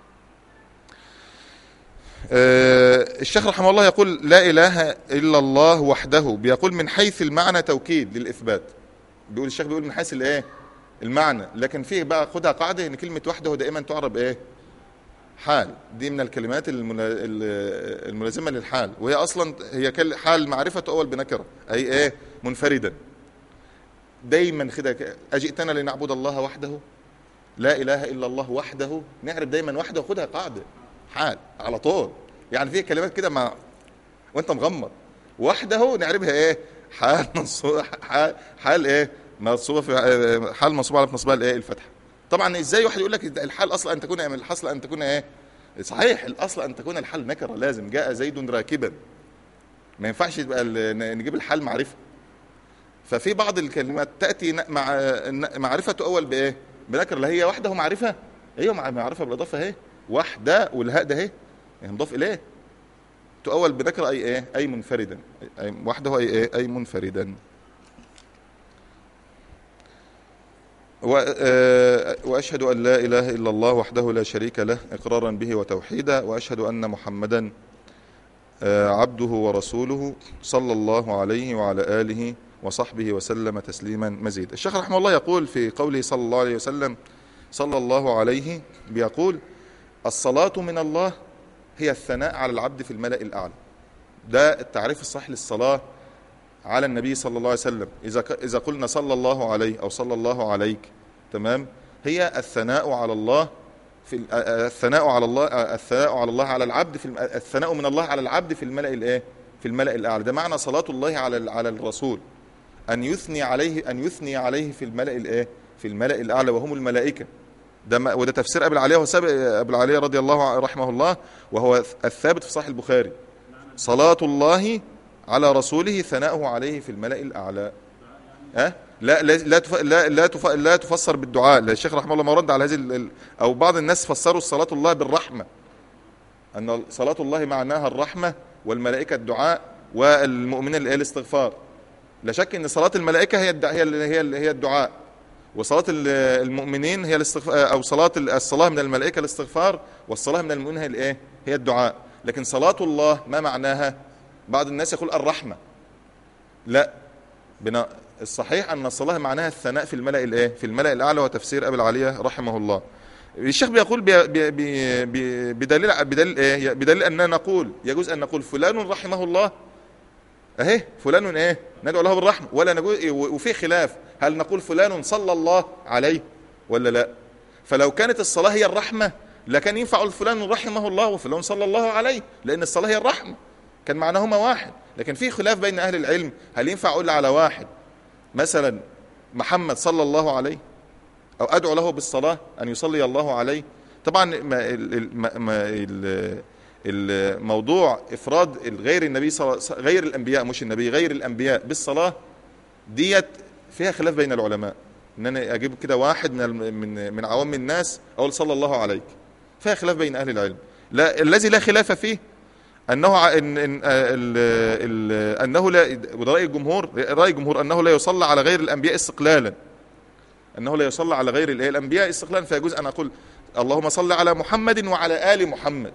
Speaker 1: آه، الشيخ رحمه الله يقول لا إله إلا الله وحده بيقول من حيث المعنى توكيد للإثبات بيقول الشيخ بيقول من حيث الايه المعنى لكن فيه بقى خدها قاعدة ان كلمة وحده دائما تعرب ايه حال دي من الكلمات الملا- ال- الملازمة للحال وهي اصلا هي كل- حال معرفة اول بنكرة اي ايه منفردا دايما كده ك- اجئتنا لنعبد الله وحده لا اله الا الله وحده نعرف دايما وحده خدها قاعده حال على طول يعني في كلمات كده مع وانت مغمض وحده نعرفها ايه حال منصوب حال, حال ايه منصوبه في حال منصوبه على نصبها الايه الفتحه طبعا ازاي واحد يقول لك الحال اصلا ان تكون الحصل ان تكون ايه صحيح الاصل ان تكون الحال نكره لازم جاء زيد راكبا ما ينفعش يبقى ال- نجيب الحال معرفه ففي بعض الكلمات تاتي ن- مع ن- معرفه اول بايه بنكره اللي هي وحده معرفه ايوه مع معرفه بالاضافه اهي وحده والهاء ده اهي يعني مضاف اليه تؤول بنكره اي ايه اي منفردا أي وحده اي ايه اي منفردا و- آه، واشهد ان لا اله الا الله وحده لا شريك له اقرارا به وتوحيدا واشهد ان محمدا آه، عبده ورسوله صلى الله عليه وعلى اله وصحبه وسلم تسليما مزيدا الشيخ رحمه الله يقول في قوله صلى الله عليه وسلم صلى الله عليه بيقول الصلاة من الله هي الثناء على العبد في الملأ الأعلى ده التعريف الصحيح للصلاة على النبي صلى الله عليه وسلم إذا ك- إذا قلنا صلى الله عليه أو صلى الله عليك تمام هي الثناء على الله في ال- آه، الثناء على الله آه، الثناء على الله على العبد في الم- الثناء من الله على العبد في الملأ الإيه في الملأ الأعلى ده معنى صلاة الله على ال- على الرسول أن يثني عليه أن يثني عليه في الملأ الإيه في الملأ الأعلى وهم الملائكة ده ما- وده تفسير ابو العاليه وساب ابو العاليه رضي الله عنه- رحمه الله وهو الثابت في صحيح البخاري صلاة الله على رسوله ثناؤه عليه في الملأ الأعلى أه؟ لا لا لا, تف... لا, لا, تف... لا تفسر بالدعاء لا الشيخ رحمه الله ما رد على هذه ال... ال- او بعض الناس فسروا صلاة الله بالرحمة ان صلاة الله معناها الرحمة والملائكة الدعاء والمؤمنين الايه الاستغفار لا شك ان صلاة الملائكة هي الد... هي ال... هي ال... هي الدعاء وصلاة ال- المؤمنين هي الاستغفار او صلاة ال- الصلاة من الملائكة الاستغفار والصلاة من المؤمنين هي الايه هي الدعاء لكن صلاة الله ما معناها بعض الناس يقول الرحمة لا بنا الصحيح ان الصلاة معناها الثناء في الملأ الايه في الملأ الاعلى وتفسير ابي العالية رحمه الله الشيخ بيقول بي بي بي بي بدليل بدليل ايه بدليل اننا نقول يجوز ان نقول فلان رحمه الله اهي فلان ايه ندعو له بالرحمه ولا نقول وفي خلاف هل نقول فلان صلى الله عليه ولا لا فلو كانت الصلاه هي الرحمه لكان ينفع اقول فلان رحمه الله وفلان صلى الله عليه لان الصلاه هي الرحمه كان معناهما واحد لكن في خلاف بين اهل العلم هل ينفع اقول على واحد مثلا محمد صلى الله عليه او ادعو له بالصلاه ان يصلي الله عليه طبعا ما ال- ال- ما- ما ال- الموضوع افراد غير النبي صلى الله- غير الانبياء مش النبي غير الانبياء بالصلاه ديت فيها خلاف بين العلماء ان انا اجيب كده واحد من الم- من من عوام الناس اقول صلى الله عليك فيها خلاف بين اهل العلم لا الذي لا خلاف فيه انه ع- إن إن آه، ال ال انه لا وده راي الجمهور راي الجمهور انه لا يصلى على غير الانبياء استقلالا انه لا يصلى على غير الإيه؟ الانبياء استقلالا فيجوز ان اقول اللهم صل على محمد وعلى ال محمد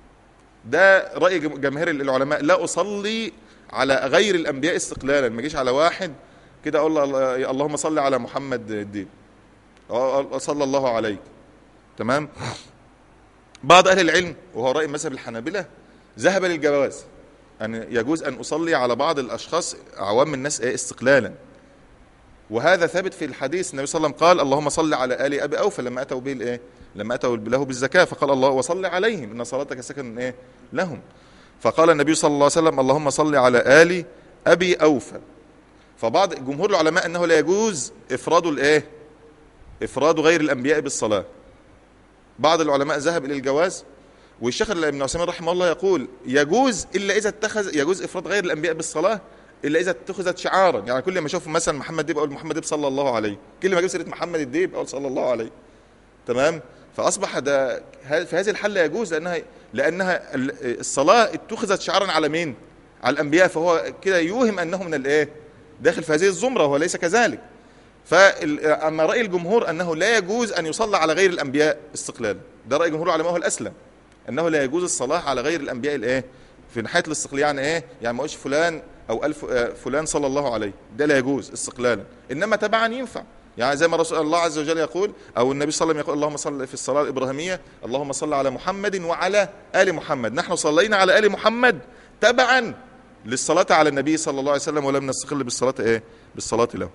Speaker 1: ده راي جم- جماهير العلماء لا اصلي على غير الانبياء استقلالا ما اجيش على واحد كده اقول له اللهم صل على محمد الدين أو- صلى الله عليك تمام بعض اهل العلم وهو راي مذهب الحنابلة ذهب للجواز ان يجوز ان اصلي على بعض الاشخاص عوام الناس إيه استقلالا وهذا ثابت في الحديث النبي صلى الله عليه وسلم قال اللهم صل على ال ابي اوفى لما اتوا به الايه لما اتوا له بالزكاه فقال الله وصل عليهم ان صلاتك سكن ايه لهم فقال النبي صلى الله عليه وسلم اللهم صل على ال ابي اوفى فبعض جمهور العلماء انه لا يجوز افراد الايه افراد غير الانبياء بالصلاه بعض العلماء ذهب الى الجواز والشيخ ابن عثيمين رحمه الله يقول يجوز الا اذا اتخذ يجوز افراد غير الانبياء بالصلاه الا اذا اتخذت شعارا يعني كل ما اشوف مثلا محمد ديب اقول محمد ديب صلى الله عليه كل ما اجيب سيره محمد الديب اقول صلى الله عليه تمام فاصبح ده ه- في هذه الحاله يجوز لانها لانها ال- الصلاه اتخذت شعارا على مين على الانبياء فهو كده يوهم انه من الايه داخل في هذه الزمره وهو ليس كذلك فاما راي الجمهور انه لا يجوز ان يصلى على غير الانبياء استقلالا ده راي جمهور العلماء هو الاسلم انه لا يجوز الصلاه على غير الانبياء الايه في ناحيه الاستقلال يعني ايه يعني ما اقولش فلان او الف آه، فلان صلى الله عليه ده لا يجوز استقلالا انما تبعا ينفع يعني زي ما رسول الله عز وجل يقول او النبي صلى الله عليه وسلم يقول اللهم صل في الصلاه الابراهيميه اللهم صل على محمد وعلى ال محمد نحن صلينا على ال محمد تبعا للصلاه على النبي صلى الله عليه وسلم ولم نستقل بالصلاه ايه بالصلاه له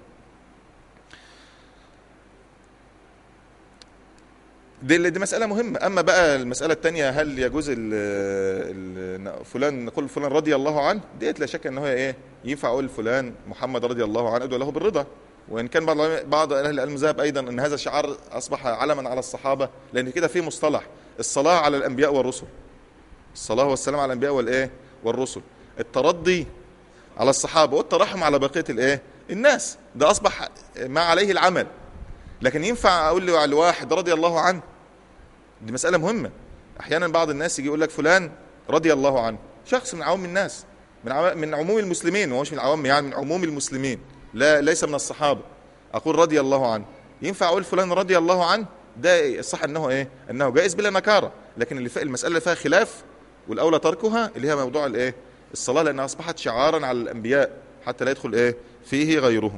Speaker 1: دي دي مسألة مهمة، أما بقى المسألة الثانية هل يجوز ال ال فلان نقول فلان رضي الله عنه؟ ديت لا شك إن هو إيه؟ ينفع أقول فلان محمد رضي الله عنه أدعو له بالرضا، وإن كان بعض العلماء- بعض أهل العلم ذهب أيضا أن هذا شعار أصبح علما على الصحابة، لأن كده في مصطلح الصلاة على الأنبياء والرسل. الصلاة والسلام على الأنبياء والإيه؟ والرسل. الترضي على الصحابة والترحم على بقية الإيه؟ الناس، ده أصبح ما عليه العمل. لكن ينفع أقول له على الواحد رضي الله عنه دي مسألة مهمة أحيانا بعض الناس يجي يقول لك فلان رضي الله عنه شخص من عوام الناس من عوا- من عموم المسلمين وهو مش من العوام يعني من عموم المسلمين لا ليس من الصحابة أقول رضي الله عنه ينفع أقول فلان رضي الله عنه ده الصح أنه إيه أنه جائز بلا نكارة لكن اللي فيه المسألة اللي فيها خلاف والأولى تركها اللي هي موضوع الإيه الصلاة لأنها أصبحت شعارا على الأنبياء حتى لا يدخل إيه فيه غيرهم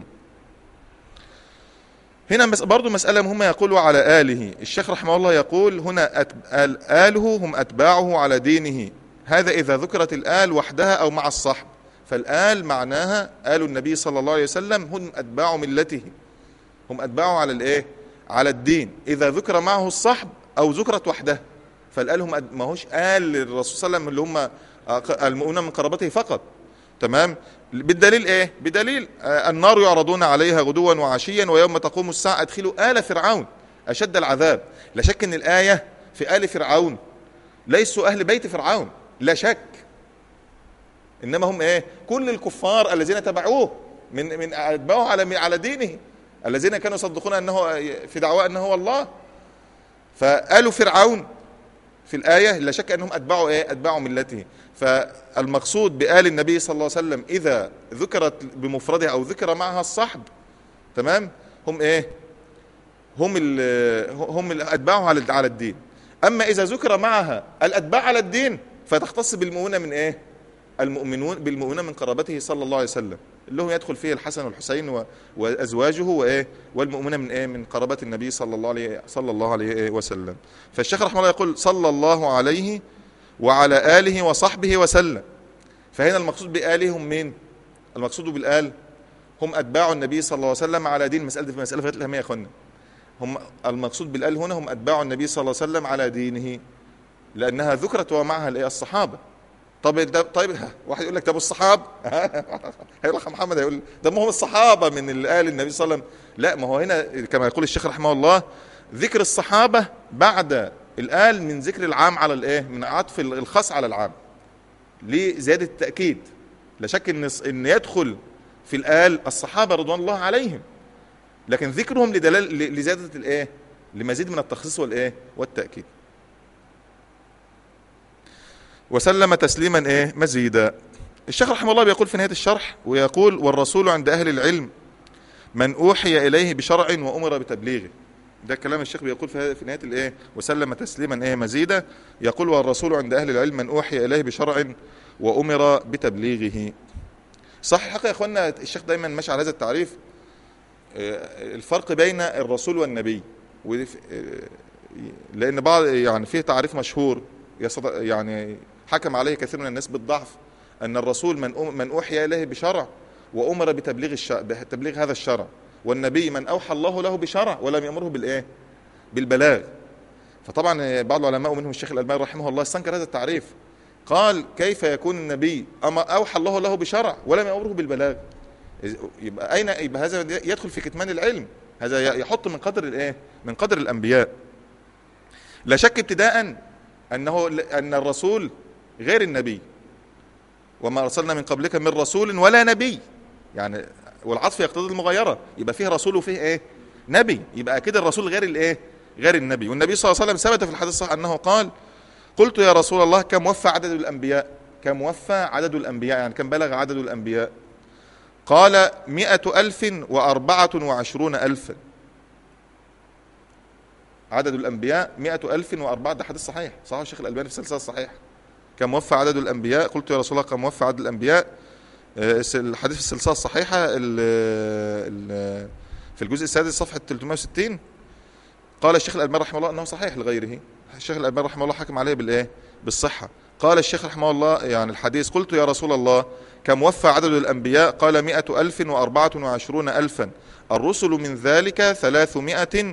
Speaker 1: هنا مس- برضو مسألة مهمة يقول وعلى آله الشيخ رحمه الله يقول هنا أت... آل... آله هم أتباعه على دينه هذا إذا ذكرت الآل وحدها أو مع الصحب فالآل معناها آل النبي صلى الله عليه وسلم هم أتباع ملته هم أتباعه على الإيه على الدين إذا ذكر معه الصحب أو ذكرت وحدها فالآل هم أد... ما هوش آل الرسول صلى الله عليه وسلم اللي هم آه، المؤمنون من قرابته فقط تمام بالدليل ايه بدليل آه النار يعرضون عليها غدوا وعشيا ويوم تقوم الساعه ادخلوا ال فرعون اشد العذاب لا شك ان الايه في ال فرعون ليسوا اهل بيت فرعون لا شك انما هم ايه كل الكفار الذين تبعوه من من اتباعه على على دينه الذين كانوا يصدقون انه في دعواه انه هو الله فآل فرعون في الآية لا شك أنهم أتبعوا إيه؟ أتبعوا ملته فالمقصود بآل النبي صلى الله عليه وسلم إذا ذكرت بمفردها أو ذكر معها الصحب تمام هم إيه هم ال- هم ال- اتباعه على على الدين اما اذا ذكر معها الاتباع على الدين فتختص بالمؤمنه من ايه المؤمنون بالمؤمنين من قرابته صلى الله عليه وسلم اللي هو يدخل فيه الحسن والحسين و- وازواجه وايه والمؤمنه من ايه من قرابات النبي صلى الله عليه صلى الله عليه وسلم فالشيخ رحمه الله يقول صلى الله عليه وعلى اله وصحبه وسلم فهنا المقصود باله هم مين المقصود بالآل هم أتباع النبي صلى الله عليه وسلم على دين مسألة في مسألة فاتت الأهمية يا أخوانا هم المقصود بالآل هنا هم أتباع النبي صلى الله عليه وسلم على دينه لأنها ذكرت ومعها الإيه الصحابة طب ده طيب ها، واحد يقول لك طب الصحاب هيقول لك محمد هيقول ده ما هم الصحابة من الآل النبي صلى الله عليه وسلم لا ما هو هنا كما يقول الشيخ رحمه الله ذكر الصحابة بعد الآل من ذكر العام على الإيه من عطف الخاص على العام لزيادة التأكيد لا شك ان ان يدخل في الآل الصحابة رضوان الله عليهم لكن ذكرهم لدلال ل- لزيادة الايه لمزيد من التخصيص والايه والتأكيد وسلم تسليما ايه مزيدا الشيخ رحمه الله بيقول في نهاية الشرح ويقول والرسول عند أهل العلم من أوحي إليه بشرع وأمر بتبليغه ده كلام الشيخ بيقول في في نهاية الايه وسلم تسليما ايه مزيدا يقول والرسول عند أهل العلم من أوحي إليه بشرع وأمر بتبليغه صح الحقيقة يا اخوانا الشيخ دايما ماشي على هذا التعريف آه، الفرق بين الرسول والنبي ودي- آه، لان بعض يعني فيه تعريف مشهور يصد- يعني حكم عليه كثير من الناس بالضعف ان الرسول من أم- من اوحي اليه بشرع وامر بتبليغ الشرع بتبليغ هذا الشرع والنبي من اوحى الله له بشرع ولم يامره بالايه بالبلاغ فطبعا بعض العلماء ومنهم الشيخ الالباني رحمه الله استنكر هذا التعريف قال كيف يكون النبي اما اوحى الله له بشرع ولم يامره بالبلاغ إذ- يبقى اين يبقى هذا يدخل في كتمان العلم هذا ي- يحط من قدر الايه من قدر الانبياء لا شك ابتداء انه ان الرسول غير النبي وما ارسلنا من قبلك من رسول ولا نبي يعني والعطف يقتضي المغايره يبقى فيه رسول وفيه ايه نبي يبقى اكيد الرسول غير الايه غير النبي والنبي صلى الله عليه وسلم ثبت في الحديث الصحيح انه قال قلت يا رسول الله كم وفى عدد الانبياء كم وفى عدد الانبياء يعني كم بلغ عدد الانبياء قال مئة ألف وأربعة وعشرون ألفا عدد الأنبياء مئة ألف وأربعة ده حديث صحيح صحيح الشيخ الألباني في السلسلة الصحيح كم وفى عدد الأنبياء قلت يا رسول الله كم وفى عدد الأنبياء آه، الحديث في السلسلة الصحيحة ال- ال- في الجزء السادس صفحة 360 قال الشيخ الألباني رحمه الله أنه صحيح لغيره الشيخ الألباني رحمه الله حكم عليه بالإيه بالصحة قال الشيخ رحمه الله يعني الحديث قلت يا رسول الله كم وفى عدد الأنبياء قال مئة ألف وأربعة وعشرون ألفا الرسل من ذلك ثلاثمائة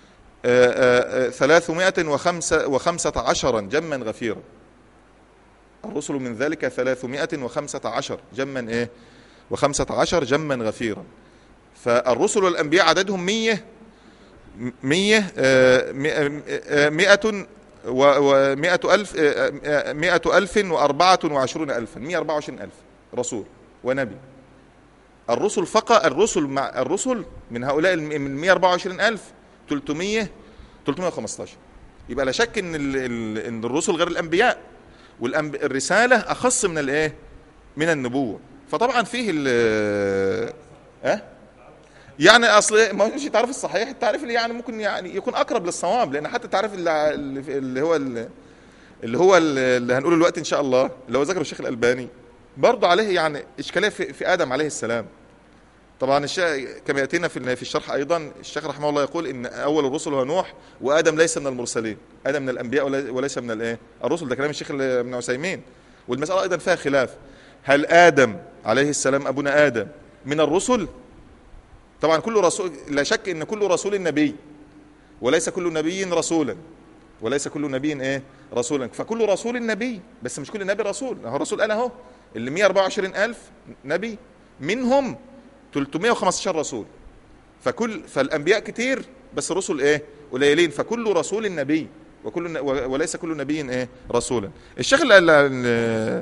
Speaker 1: ثلاثمائة وخمسة, وخمسة عشرا جما غفيرا الرسل من ذلك ثلاثمائة وخمسة عشر جما إيه وخمسة عشر جما غفيرا فالرسل والأنبياء عددهم مية مية آه، مئة آه، مئة ومئة ألف آه، آه، مئة ألف وأربعة وعشرون ألفا مئة أربعة وعشرين ألف رسول ونبي الرسل فقط الرسل مع الرسل من هؤلاء الم- من 124 ألف 300 315 يبقى لا شك ان ال- ال- ان الرسل غير الانبياء والرساله اخص من الايه من النبوه فطبعا فيه ال اه يعني اصل ما هوش التعريف الصحيح التعريف اللي يعني ممكن يعني يكون اقرب للصواب لان حتى التعريف اللي, اللي هو اللي هو اللي هنقوله دلوقتي ان شاء الله اللي هو ذكر الشيخ الالباني برضه عليه يعني اشكاليه في, في ادم عليه السلام طبعا الشيخ كما ياتينا في في الشرح ايضا الشيخ رحمه الله يقول ان اول الرسل هو نوح وادم ليس من المرسلين ادم من الانبياء ولا- وليس من الايه الرسل ده كلام الشيخ ابن عثيمين والمساله ايضا فيها خلاف هل ادم عليه السلام ابونا ادم من الرسل طبعا كل رسول لا شك ان كل رسول نبي وليس كل نبي رسولا وليس كل نبي ايه رسولا فكل رسول نبي بس مش كل نبي رسول هو الرسول قال اهو اللي 124 الف نبي منهم 315 رسول فكل فالانبياء كتير بس الرسل ايه قليلين فكل رسول نبي وكل ن- و- وليس كل نبي ايه رسولا الشيخ ال- ال- ال-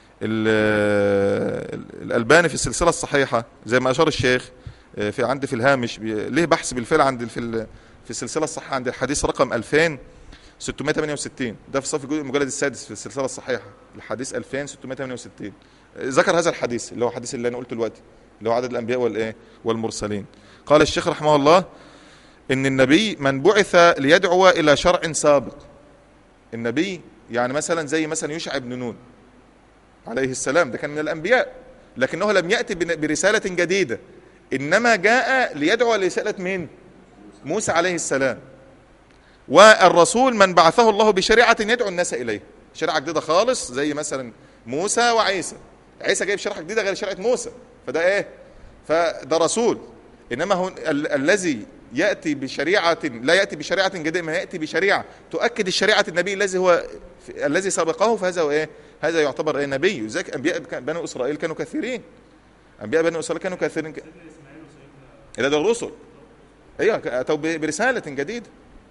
Speaker 1: ال- الالباني في السلسله الصحيحه زي ما اشار الشيخ آه، في عندي في الهامش بي- ليه بحث بالفعل عند في ال- في السلسله الصحيحه عند الحديث رقم 2668 ده في صف الجزء المجلد السادس في السلسله الصحيحه الحديث 2668 آه، ذكر هذا الحديث اللي هو حديث اللي انا قلته دلوقتي اللي هو عدد الانبياء والايه والمرسلين قال الشيخ رحمه الله ان النبي من بعث ليدعو الى شرع سابق النبي يعني مثلا زي مثلا يوشع بن نون عليه السلام ده كان من الانبياء لكنه لم ياتي بن- برساله جديده انما جاء ليدعو لرساله مين موسى عليه السلام والرسول من بعثه الله بشريعه يدعو الناس اليه شريعه جديده خالص زي مثلا موسى وعيسى عيسى جايب شريعه جديده غير شريعه موسى فده ايه فده رسول انما هو ال- الذي ياتي بشريعه لا ياتي بشريعه جديده ما ياتي بشريعه تؤكد الشريعه النبي الذي هو في- الذي سبقه فهذا هو ايه هذا يعتبر ايه نبي لذلك انبياء بني اسرائيل كانوا كثيرين انبياء بني اسرائيل كانوا كثيرين ك... الى ده الرسل ايوه ك- اتوا ب- برساله جديده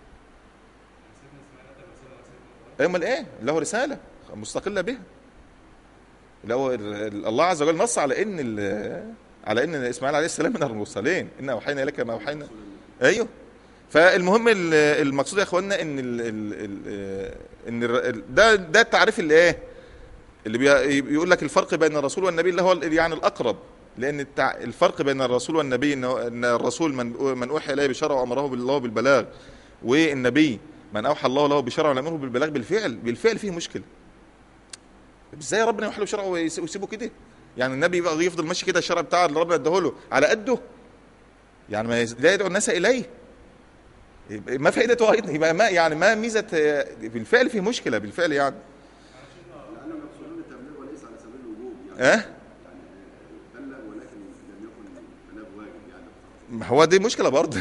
Speaker 1: امال ايه له رساله مستقله بها لو ال- الله عز وجل نص على ان ال- على ان اسماعيل عليه السلام من المرسلين ان اوحينا اليك ما اوحينا ايوه فالمهم ال- المقصود يا اخوانا ان ال ال ال ان الر- ال- ده ده التعريف اللي ايه اللي بي- بيقول لك الفرق بين الرسول والنبي اللي هو ال- يعني الاقرب لان التع... الفرق بين الرسول والنبي ان ان الرسول من من اوحي اليه بشرع وامره بالله بالبلاغ والنبي من اوحى الله له بشرع وامره بالبلاغ بالفعل بالفعل فيه مشكله ازاي ربنا يوحي له بشرع ويس- ويسيبه كده يعني النبي يبقى يفضل ماشي كده الشرع بتاع اللي ربنا اداه له على قده يعني ما يز- لا يدعو الناس اليه يبقى ما فائدته ايضا يبقى ما يعني ما ميزه بالفعل فيه مشكله بالفعل يعني
Speaker 2: لأنهم يقصدون التبليغ وليس على سبيل الوجوب يعني
Speaker 1: اه
Speaker 2: بلغ ولكن لم يكن بلاغ واجب يعني
Speaker 1: ما هو دي مشكله برضه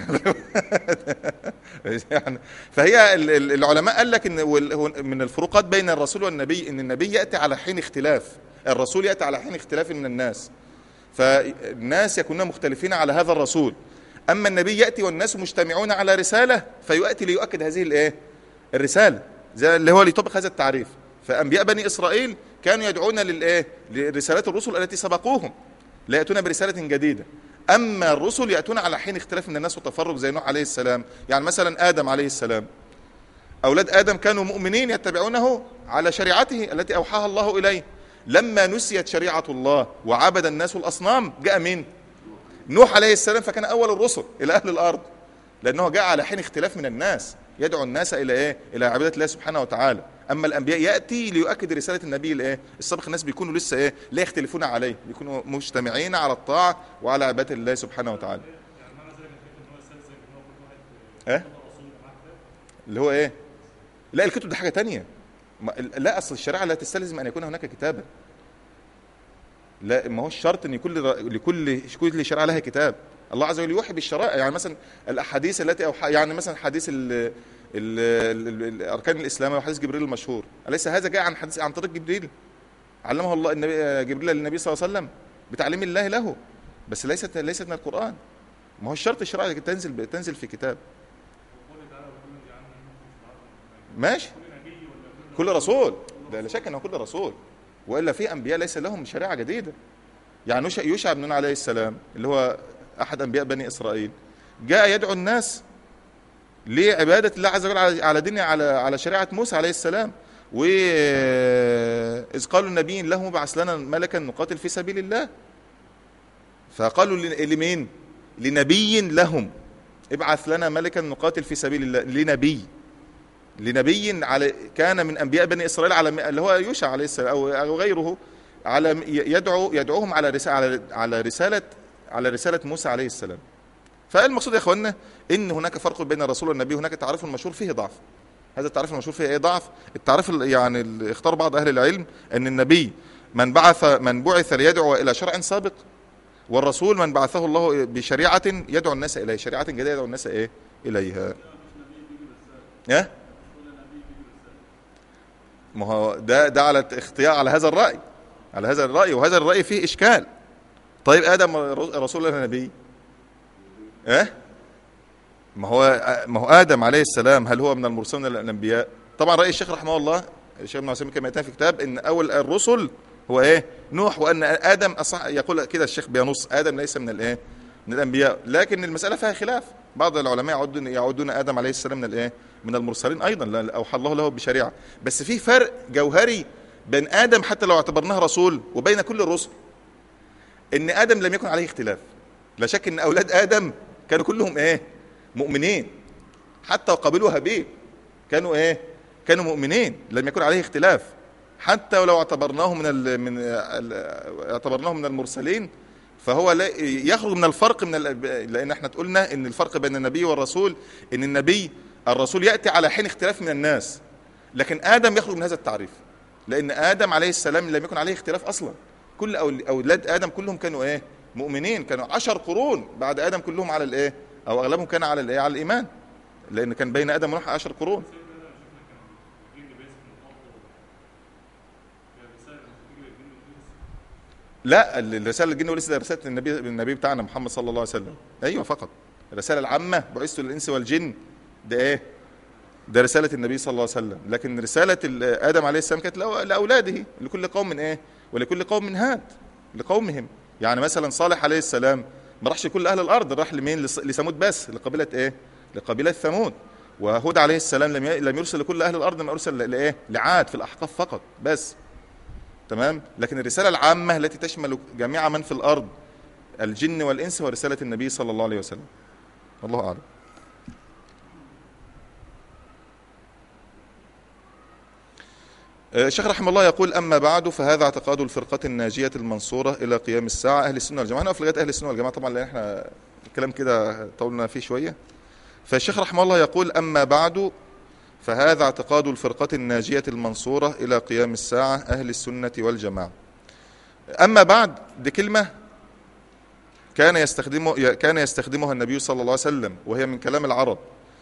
Speaker 1: يعني فهي ال- ال- العلماء قال لك ان وال- هو من الفروقات بين الرسول والنبي ان النبي ياتي على حين اختلاف الرسول ياتي على حين اختلاف من الناس فالناس يكونون مختلفين على هذا الرسول اما النبي ياتي والناس مجتمعون على رساله فياتي ليؤكد هذه الايه الرساله زي اللي هو ليطبق هذا التعريف فانبياء بني اسرائيل كانوا يدعون للايه لرسالات الرسل التي سبقوهم لا ياتون برساله جديده اما الرسل ياتون على حين اختلاف من الناس وتفرق زي نوح عليه السلام يعني مثلا ادم عليه السلام اولاد ادم كانوا مؤمنين يتبعونه على شريعته التي اوحاها الله اليه لما نسيت شريعه الله وعبد الناس الاصنام جاء مين نوح عليه السلام فكان اول الرسل الى اهل الارض لانه جاء على حين اختلاف من الناس يدعو الناس الى ايه الى عباده الله سبحانه وتعالى اما الانبياء ياتي ليؤكد رساله النبي الايه السابق الناس بيكونوا لسه ايه لا يختلفون عليه بيكونوا مجتمعين على الطاعه وعلى عباده الله سبحانه وتعالى ايه اللي هو ايه لا الكتب ده حاجه تانية ما- لا اصل الشريعه لا تستلزم ان يكون هناك كتابا لا ما هو الشرط ان كل لكل كل شريعه لها كتاب الله عز وجل يوحي بالشرائع يعني مثلا الاحاديث التي اوحى يعني مثلا حديث ال ال ال ال اركان الاسلام وحديث جبريل المشهور اليس هذا جاء عن حديث عن طريق جبريل علمه الله النبي جبريل للنبي صلى الله عليه وسلم بتعليم الله له بس ليست ليست من القران ما هو الشرط الشرائع تنزل تنزل في كتاب ماشي كل رسول لا لا شك انه كل رسول والا في انبياء ليس لهم شريعه جديده يعني يوشع يوشع بن نون عليه السلام اللي هو احد انبياء بني اسرائيل جاء يدعو الناس لعباده الله عز وجل على على دين على على شريعه موسى عليه السلام وإذ قالوا النبي له ابعث لنا ملكا نقاتل في سبيل الله فقالوا ل- لمين لنبي لهم ابعث لنا ملكا نقاتل في سبيل الله لنبي لنبي على كان من انبياء بني اسرائيل على اللي هو يوشع عليه السلام او او غيره على يدعو يدعوهم على رسالة على على رساله على رساله موسى عليه السلام فالمقصود يا اخوانا ان هناك فرق بين الرسول والنبي هناك تعريف مشهور فيه ضعف هذا التعريف المشهور فيه ايه ضعف التعريف ال- يعني ال- اختار بعض اهل العلم ان النبي من بعث من بعث ليدعو الى شرع سابق والرسول من بعثه الله بشريعه يدعو الناس اليه شريعه جديده يدعو الناس ايه اليها ايه ما هو ده ده على اختيار على هذا الراي على هذا الراي وهذا الراي فيه اشكال طيب ادم رسول الله نبي ايه ما هو ما هو ادم عليه السلام هل هو من المرسلين ولا الانبياء طبعا راي الشيخ رحمه الله الشيخ ابن عثيمين كما يتم في كتاب ان اول الرسل هو ايه نوح وان ادم أصح يقول كده الشيخ بينص ادم ليس من الايه من الانبياء لكن المساله فيها خلاف بعض العلماء يعدون يعدون ادم عليه السلام من الايه من المرسلين ايضا لا- اوحى الله له بشريعه بس في فرق جوهري بين ادم حتى لو اعتبرناه رسول وبين كل الرسل ان ادم لم يكن عليه اختلاف لا شك ان اولاد ادم كانوا كلهم ايه مؤمنين حتى وقبلوا هابيل كانوا ايه كانوا مؤمنين لم يكن عليه اختلاف حتى ولو اعتبرناه من ال من ال- اعتبرناه من المرسلين فهو لا يخرج من الفرق من ال- لان احنا قلنا ان الفرق بين النبي والرسول ان النبي الرسول ياتي على حين اختلاف من الناس لكن ادم يخرج من هذا التعريف لان ادم عليه السلام لم يكن عليه اختلاف اصلا كل أول- اولاد ادم كلهم كانوا ايه مؤمنين كانوا عشر قرون بعد ادم كلهم على الايه او اغلبهم كان على الايه على الايمان لان كان بين ادم ونوح عشر قرون لا الرساله للجن والانس ده رساله النبي النبي بتاعنا محمد صلى الله عليه وسلم ايوه فقط الرساله العامه بعثت للانس والجن ده ايه ده رساله النبي صلى الله عليه وسلم لكن رساله ال- ادم عليه السلام كانت لأو- لاولاده لكل قوم من ايه ولكل قوم من هاد لقومهم يعني مثلا صالح عليه السلام ما راحش لكل اهل الارض راح لمين لص- لثمود بس لقبيله ايه لقبيله ثمود وهود عليه السلام لم ي- لم يرسل لكل اهل الارض ما ارسل ل- لايه لعاد في الاحقاف فقط بس تمام لكن الرسالة العامة التي تشمل جميع من في الأرض الجن والإنس ورسالة النبي صلى الله عليه وسلم الله أعلم آه، الشيخ رحمه الله يقول أما بعد فهذا اعتقاد الفرقة الناجية المنصورة إلى قيام الساعة أهل السنة والجماعة نقف لغاية أهل السنة والجماعة طبعا لأن احنا الكلام كده طولنا فيه شوية فالشيخ رحمه الله يقول أما بعد فهذا اعتقاد الفرقة الناجية المنصورة إلى قيام الساعة أهل السنة والجماعة أما بعد دي كلمة كان يستخدمه كان يستخدمها النبي صلى الله عليه وسلم وهي من كلام العرب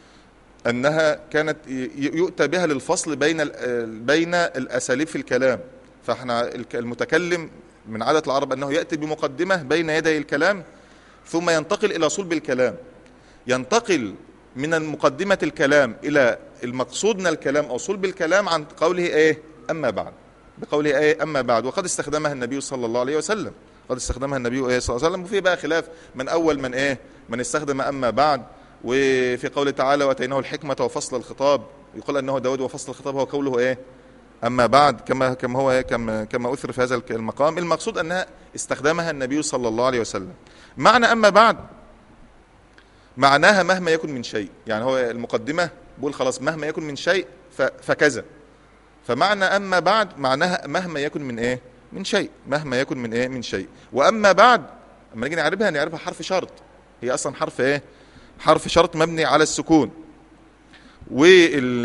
Speaker 1: أنها كانت ي- يؤتى بها للفصل بين ال- بين الأساليب في الكلام فاحنا الك- المتكلم من عادة العرب أنه يأتي بمقدمة بين يدي الكلام ثم ينتقل إلى صلب الكلام ينتقل من مقدمة الكلام إلى المقصود من الكلام أو صلب الكلام عن قوله إيه أما بعد بقوله إيه أما بعد وقد استخدمها النبي صلى الله عليه وسلم قد استخدمها النبي إيه صلى الله عليه وسلم وفي بقى خلاف من أول من إيه من استخدم أما بعد وفي قوله تعالى وأتيناه الحكمة وفصل الخطاب يقول أنه داود وفصل الخطاب هو قوله إيه أما بعد كما كما هو إيه كما كما أثر في هذا المقام المقصود أنها استخدمها النبي صلى الله عليه وسلم معنى أما بعد معناها مهما يكن من شيء يعني هو المقدمة بيقول خلاص مهما يكن من شيء ف- فكذا فمعنى أما بعد معناها مهما يكن من إيه من شيء مهما يكن من إيه من شيء وأما بعد لما نيجي نعربها نعربها حرف شرط هي أصلا حرف إيه حرف شرط مبني على السكون وال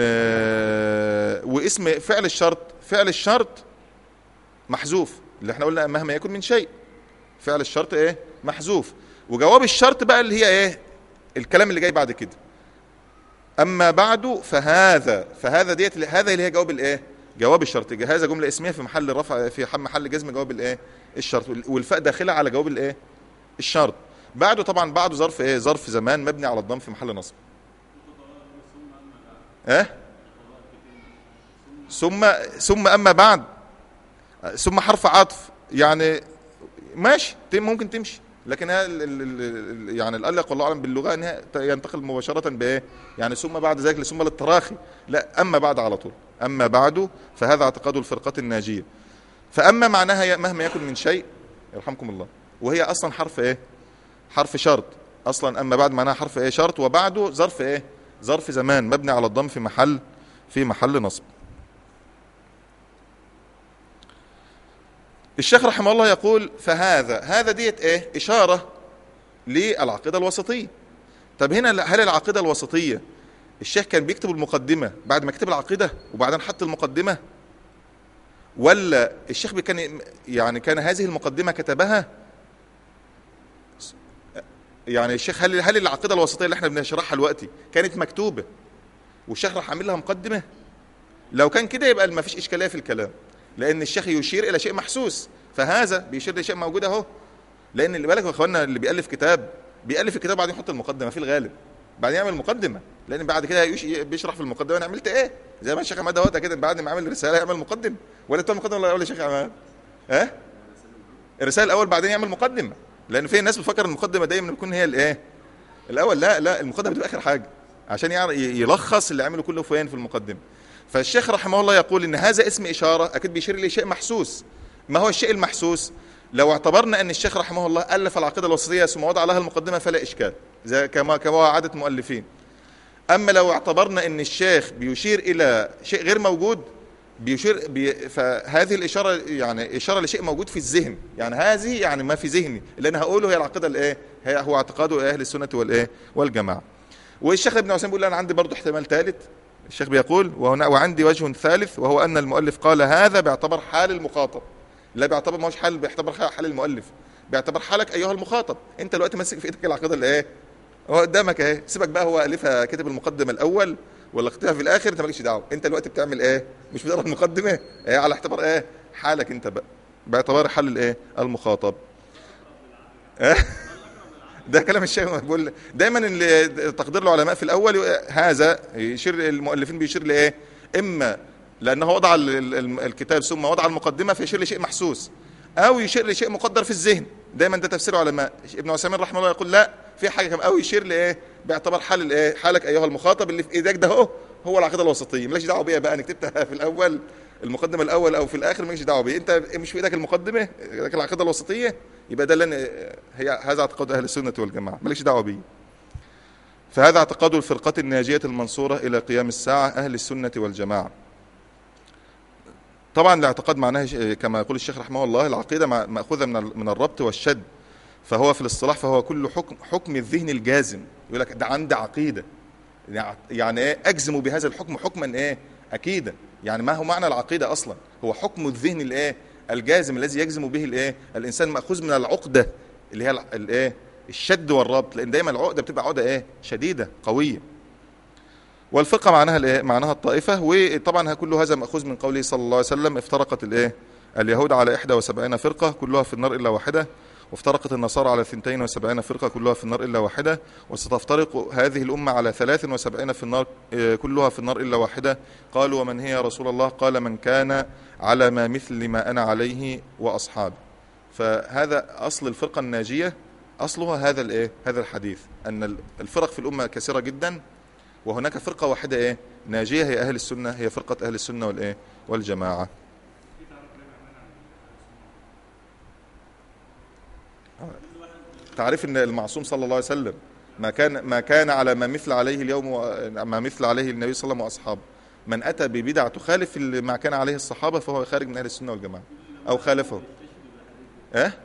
Speaker 1: واسم فعل الشرط فعل الشرط محذوف اللي احنا قلنا مهما يكن من شيء فعل الشرط ايه محذوف وجواب الشرط بقى اللي هي ايه الكلام اللي جاي بعد كده اما بعد فهذا فهذا ديت هذا اللي هي جواب الايه جواب الشرط هذا جمله اسميه في محل رفع في محل جزم جواب الايه الشرط والفاء داخله على جواب الايه الشرط بعده طبعا بعده ظرف ايه ظرف زمان مبني على الضم في محل نصب اه ثم ثم اما بعد ثم حرف عطف يعني ماشي تم- ممكن تمشي لكن ها ال- ال- ال- يعني الالق والله اعلم باللغه انها ت- ينتقل مباشره بايه؟ يعني ثم بعد ذلك ثم للتراخي لا اما بعد على طول اما بعد فهذا اعتقاد الفرقه الناجيه فاما معناها ي- مهما يكن من شيء يرحمكم الله وهي اصلا حرف ايه؟ حرف شرط اصلا اما بعد معناها حرف ايه شرط وبعده ظرف ايه؟ ظرف زمان مبني على الضم في محل في محل نصب الشيخ رحمه الله يقول فهذا هذا ديت ايه اشاره للعقيده الوسطيه طب هنا هل العقيده الوسطيه الشيخ كان بيكتب المقدمه بعد ما كتب العقيده وبعدين حط المقدمه ولا الشيخ كان يعني كان هذه المقدمه كتبها يعني الشيخ هل هل العقيده الوسطيه اللي احنا بنشرحها دلوقتي كانت مكتوبه والشيخ راح عامل لها مقدمه لو كان كده يبقى ما فيش اشكاليه في الكلام لان الشيخ يشير الى شيء محسوس فهذا بيشير لشيء موجود اهو لان اللي بالك يا اخوانا اللي بيالف كتاب بيالف الكتاب بعدين يحط المقدمه في الغالب بعدين يعمل مقدمه لان بعد كده يش- بيشرح في المقدمه انا عملت ايه زي ما الشيخ عماد اهوت كده بعد ما عمل رساله يعمل مقدمه ولا بتاع مقدمه ولا ولا شيخ عماد ها الرساله الاول بعدين يعمل مقدمه لان في ناس بتفكر المقدمه دايما بتكون هي الايه الاول لا لا المقدمه بتبقى اخر حاجه عشان يعرف يلخص اللي عمله كله فين في المقدمه فالشيخ رحمه الله يقول ان هذا اسم اشاره اكيد بيشير لشيء محسوس ما هو الشيء المحسوس لو اعتبرنا ان الشيخ رحمه الله الف العقيده الوسطيه ثم وضع لها المقدمه فلا اشكال زي كما كما هو عاده مؤلفين اما لو اعتبرنا ان الشيخ بيشير الى شيء غير موجود بيشير بي فهذه الاشاره يعني اشاره لشيء موجود في الذهن يعني هذه يعني ما في ذهني اللي انا هقوله هي العقيده الايه هي هو اعتقاد اهل السنه والايه والجماعه والشيخ ابن عثيمين بيقول انا عندي برضه احتمال ثالث الشيخ بيقول وهنا وعندي وجه ثالث وهو ان المؤلف قال هذا باعتبار حال المخاطب لا بيعتبر ما هوش حال بيعتبر حال المؤلف بيعتبر حالك ايها المخاطب انت دلوقتي ماسك في ايدك العقيده الايه هو قدامك اهي سيبك بقى هو الفها كتب المقدمه الاول ولا كتبها في الاخر انت مالكش دعوه انت دلوقتي بتعمل ايه مش بتقرا المقدمه ايه على اعتبار ايه حالك انت بقى باعتبار حل الايه المخاطب إيه؟ ده كلام الشيخ بيقول دايما اللي تقدير العلماء في الاول هذا يشير المؤلفين بيشير لايه اما لانه وضع ال- ال- الكتاب ثم وضع المقدمه فيشير لشيء محسوس او يشير لشيء مقدر في الذهن دايما ده تفسير علماء ابن عثيمين رحمه الله يقول لا في حاجه كمان او يشير لايه باعتبار حال الايه حالك ايها المخاطب اللي في ايدك ده اهو هو العقيده الوسطيه مالكش دعوه بيها بقى انا كتبتها في الاول المقدمه الاول او في الاخر مالكش دعوه بيها انت مش في ايدك المقدمه ايدك العقيده الوسطيه يبقى ده اللي أنا- هي هذا اعتقاد اهل السنه والجماعه مالكش دعوه بيه فهذا اعتقاد الفرقة الناجية المنصورة إلى قيام الساعة أهل السنة والجماعة طبعا الاعتقاد معناه ش- كما يقول الشيخ رحمه الله العقيدة مع- مأخوذة من ال- من الربط والشد فهو في الاصطلاح فهو كل حكم حكم الذهن الجازم يقول لك ده عندي عقيدة يع- يعني ايه اجزم بهذا الحكم حكما ايه اكيدا يعني ما هو معنى العقيدة اصلا هو حكم الذهن الايه الجازم الذي يجزم به الايه الانسان مأخوذ من العقدة اللي هي الع- الايه الشد والربط لان دايما العقدة بتبقى عقدة ايه شديدة قوية والفرقه معناها الايه معناها الطائفه وطبعا كل هذا ماخوذ من قوله صلى الله عليه وسلم افترقت الايه اليهود على 71 فرقه كلها في النار الا واحده وافترقت النصارى على 72 فرقه كلها في النار الا واحده وستفترق هذه الامه على 73 في النار آه، كلها في النار الا واحده قالوا ومن هي يا رسول الله قال من كان على ما مثل ما انا عليه واصحابي فهذا اصل الفرقه الناجيه اصلها هذا الايه هذا الحديث ان الفرق في الامه كثيره جدا وهناك فرقة واحدة ايه ناجية هي أهل السنة هي فرقة أهل السنة والإيه والجماعة تعرف ان المعصوم صلى الله عليه وسلم ما كان ما كان على ما مثل عليه اليوم و- ما مثل عليه النبي صلى الله عليه وسلم واصحابه من اتى ببدع تخالف ال- ما كان عليه الصحابه فهو خارج من اهل السنه والجماعه او خالفه ايه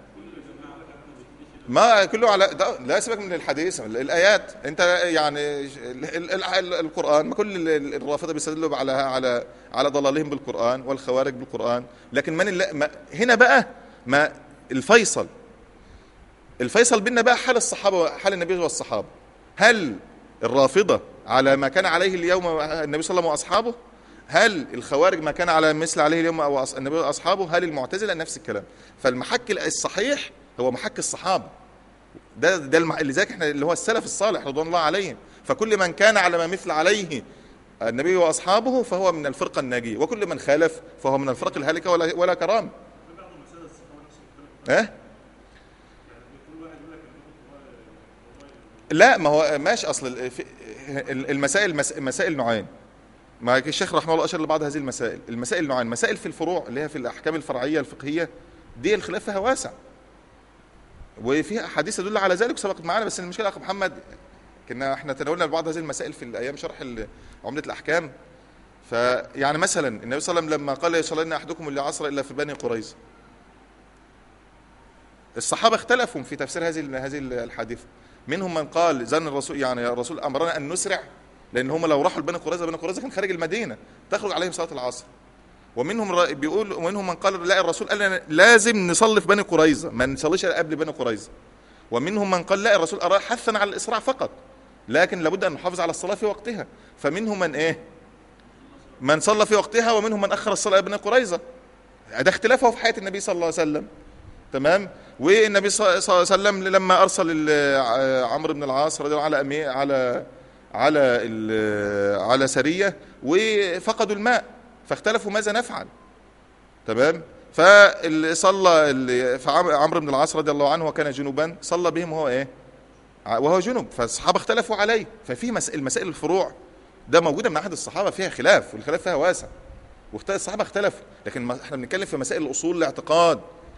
Speaker 1: ما كله على ده لا سيبك من الحديث الايات انت يعني ال- ال- ال- القران ما كل ال- ال- الرافضه بيستدلوا على على على ضلالهم بالقران والخوارج بالقران لكن من الل- ما هنا بقى ما الفيصل الفيصل بيننا بقى حال الصحابه حال النبي والصحابه هل الرافضه على ما كان عليه اليوم النبي صلى الله عليه وسلم واصحابه هل الخوارج ما كان على مثل عليه اليوم أو أص- النبي واصحابه هل المعتزله نفس الكلام فالمحك الصحيح هو محك الصحابه ده ده الم... لذلك احنا اللي هو السلف الصالح رضوان الله عليهم فكل من كان على ما مثل عليه النبي واصحابه فهو من الفرقه الناجيه وكل من خالف فهو من الفرق الهالكه ولا ولا كرامه اه لا ما هو ماشي اصل ال- في- ال- المسائل مس- مسائل نوعين ما الشيخ رحمه الله اشار لبعض هذه المسائل المسائل نوعين مسائل في الفروع اللي هي في الاحكام الفرعيه الفقهيه دي الخلاف فيها واسع وفيها احاديث تدل على ذلك سبقت معانا بس المشكله يا اخ محمد كنا احنا تناولنا بعض هذه المسائل في الايام شرح ال- عمده الاحكام فيعني مثلا النبي صلى الله عليه وسلم لما قال يصلين احدكم اللي عصر الا في بني قريظه الصحابه اختلفوا في تفسير هذه ال- هذه الحادثه منهم من قال زن الرسول يعني الرسول امرنا ان نسرع لان هم لو راحوا لبني قريظه بني قريظه كان خارج المدينه تخرج عليهم صلاه العصر ومنهم را- بيقول ومنهم من قال لا الرسول قال لنا لازم نصلي في بني قريظه ما نصليش قبل بني قريظه ومنهم من قال لا الرسول اراد حثا على الاسراع فقط لكن لابد ان نحافظ على الصلاه في وقتها فمنهم من ايه من صلى في وقتها ومنهم من اخر الصلاه بني قريظه ده اختلافه في حياه النبي صلى الله عليه وسلم تمام والنبي صلى الله عليه وسلم لما ارسل ال- ع- عمرو بن العاص رضي الله عنه على أمي- على على ال- على سريه وفقدوا الماء فاختلفوا ماذا نفعل تمام فاللي صلى اللي- فعمرو بن العاص رضي الله عنه وكان جنوبا صلى بهم وهو ايه ع- وهو جنوب فالصحابه اختلفوا عليه ففي مسائل مسائل الفروع ده موجوده من احد الصحابه فيها خلاف والخلاف فيها واسع واختلف الصحابه اختلفوا لكن ما احنا بنتكلم في مسائل الاصول الاعتقاد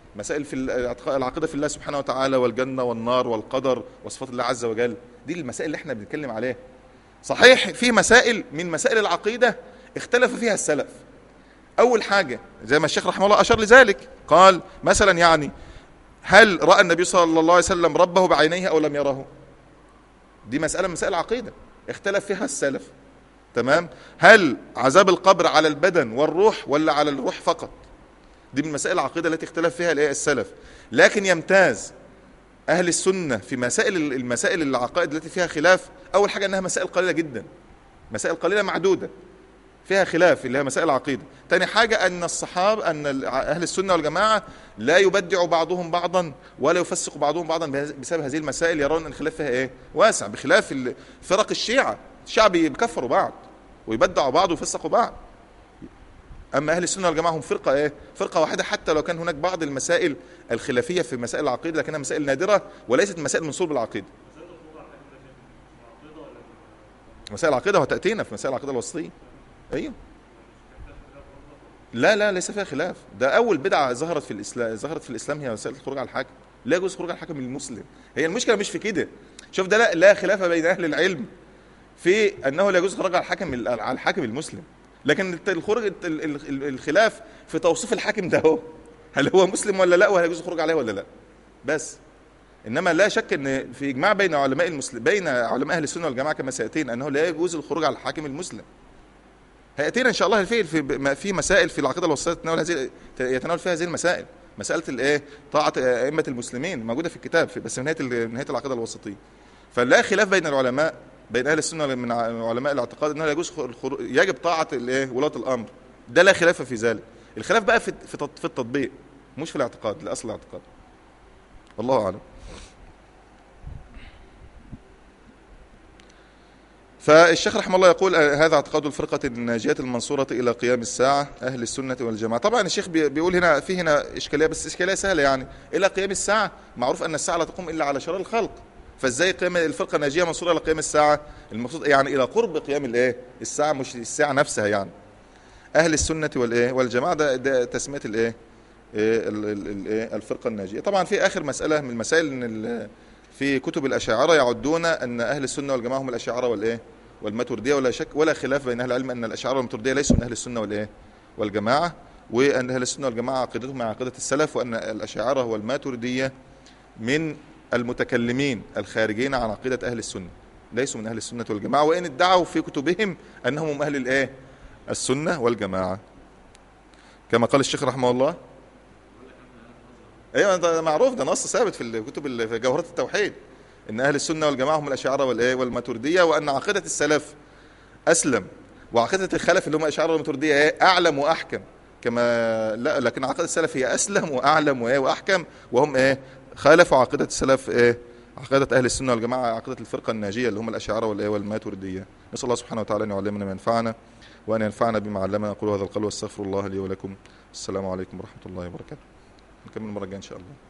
Speaker 1: مسائل في الاعتقاد- العقيده في الله سبحانه وتعالى والجنه والنار والقدر وصفات الله عز وجل دي المسائل اللي احنا بنتكلم عليها صحيح في مسائل من مسائل العقيده اختلف فيها السلف اول حاجه زي ما الشيخ رحمه الله اشار لذلك قال مثلا يعني هل راى النبي صلى الله عليه وسلم ربه بعينيه او لم يره دي مساله من مسائل العقيده اختلف فيها السلف تمام هل عذاب القبر على البدن والروح ولا على الروح فقط دي من مسائل العقيده التي اختلف فيها الايه السلف لكن يمتاز اهل السنه في مسائل المسائل العقائد التي فيها خلاف اول حاجه انها مسائل قليله جدا مسائل قليله معدوده فيها خلاف اللي هي مسائل العقيده تاني حاجه ان الصحابه ان ال- اهل السنه والجماعه لا يبدع بعضهم بعضا ولا يفسق بعضهم بعضا بهذ- بسبب هذه المسائل يرون ان الخلاف فيها ايه واسع بخلاف ال- فرق الشيعه الشيعه بيكفروا بعض ويبدعوا بعض ويفسقوا بعض اما اهل السنه والجماعه هم فرقه ايه فرقه واحده حتى لو كان هناك بعض المسائل الخلافيه في مسائل العقيده لكنها مسائل نادره وليست مسائل من صلب العقيده مسائل العقيده وتاتينا في مسائل العقيده الوسطيه ايوه لا لا ليس فيها خلاف ده اول بدعه ظهرت في الاسلام ظهرت في الاسلام هي مساله الخروج على الحاكم لا يجوز خروج على الحاكم المسلم هي المشكله مش في كده شوف ده لا, لا خلاف بين اهل العلم في انه لا يجوز الخروج على الحاكم على الحاكم المسلم لكن الت- الخروج الت- ال- ال- ال- الخلاف في توصيف الحاكم ده هو هل هو مسلم ولا لا وهل يجوز الخروج عليه ولا لا بس انما لا شك ان في اجماع بين علماء المسلم بين علماء اهل السنه والجماعه كما سياتينا انه لا يجوز الخروج على الحاكم المسلم هياتينا ان شاء الله في في في مسائل في العقيده الوسطيه تتناول هذه يتناول فيها هذه المسائل مساله الايه طاعه ائمه المسلمين موجوده في الكتاب في بس من نهايه ال- من نهايه العقيده الوسطيه فلا خلاف بين العلماء بين اهل السنه من ع- علماء الاعتقاد انه لا يجوز خر- خر- يجب طاعه الايه ولاة الامر ده لا خلاف في ذلك الخلاف بقى في في تط- في التطبيق مش في الاعتقاد لاصل الاعتقاد والله اعلم فالشيخ رحمه الله يقول آه، هذا اعتقاد الفرقة الناجية المنصورة إلى قيام الساعة أهل السنة والجماعة طبعا الشيخ بي- بيقول هنا في هنا إشكالية بس إشكالية سهلة يعني إلى قيام الساعة معروف أن الساعة لا تقوم إلا على شرار الخلق فازاي قيام الفرقة الناجية منصورة إلى قيام الساعة المقصود يعني إلى قرب قيام الإيه الساعة مش الساعة نفسها يعني أهل السنة والإيه والجماعة ده, ده تسمية الإيه إيه ال- ال- الإيه الفرقة الناجية طبعا في آخر مسألة من المسائل إن ال- في كتب الأشاعرة يعدون أن أهل السنة والجماعة هم الأشاعرة والإيه والماتوردية ولا شك ولا خلاف بين أهل العلم أن الأشاعرة والماتوردية ليسوا من أهل السنة والإيه والجماعة وأن أهل السنة والجماعة عقيدتهم مع عقيدة السلف وأن الأشاعرة والماتوردية من المتكلمين الخارجين عن عقيدة أهل السنة ليسوا من أهل السنة والجماعة وإن ادعوا في كتبهم أنهم من أهل الإيه السنة والجماعة كما قال الشيخ رحمه الله ايوه ده معروف ده نص ثابت في الكتب ال- في جوهرات التوحيد ان اهل السنه والجماعه هم الاشاعره والايه والماتورديه وان عقيده السلف اسلم وعقيده الخلف اللي هم الاشاعره والماتورديه ايه اعلم واحكم كما لا لكن عقيده السلف هي اسلم واعلم وايه واحكم وهم ايه خالفوا عقيده السلف ايه عقيده اهل السنه والجماعه عقيده الفرقه الناجيه اللي هم الاشاعره والايه والماتورديه نسال الله سبحانه وتعالى ان يعلمنا ما ينفعنا وان ينفعنا بما علمنا اقول هذا القول واستغفر الله لي ولكم السلام عليكم ورحمه الله وبركاته نكمل المره الجايه ان شاء الله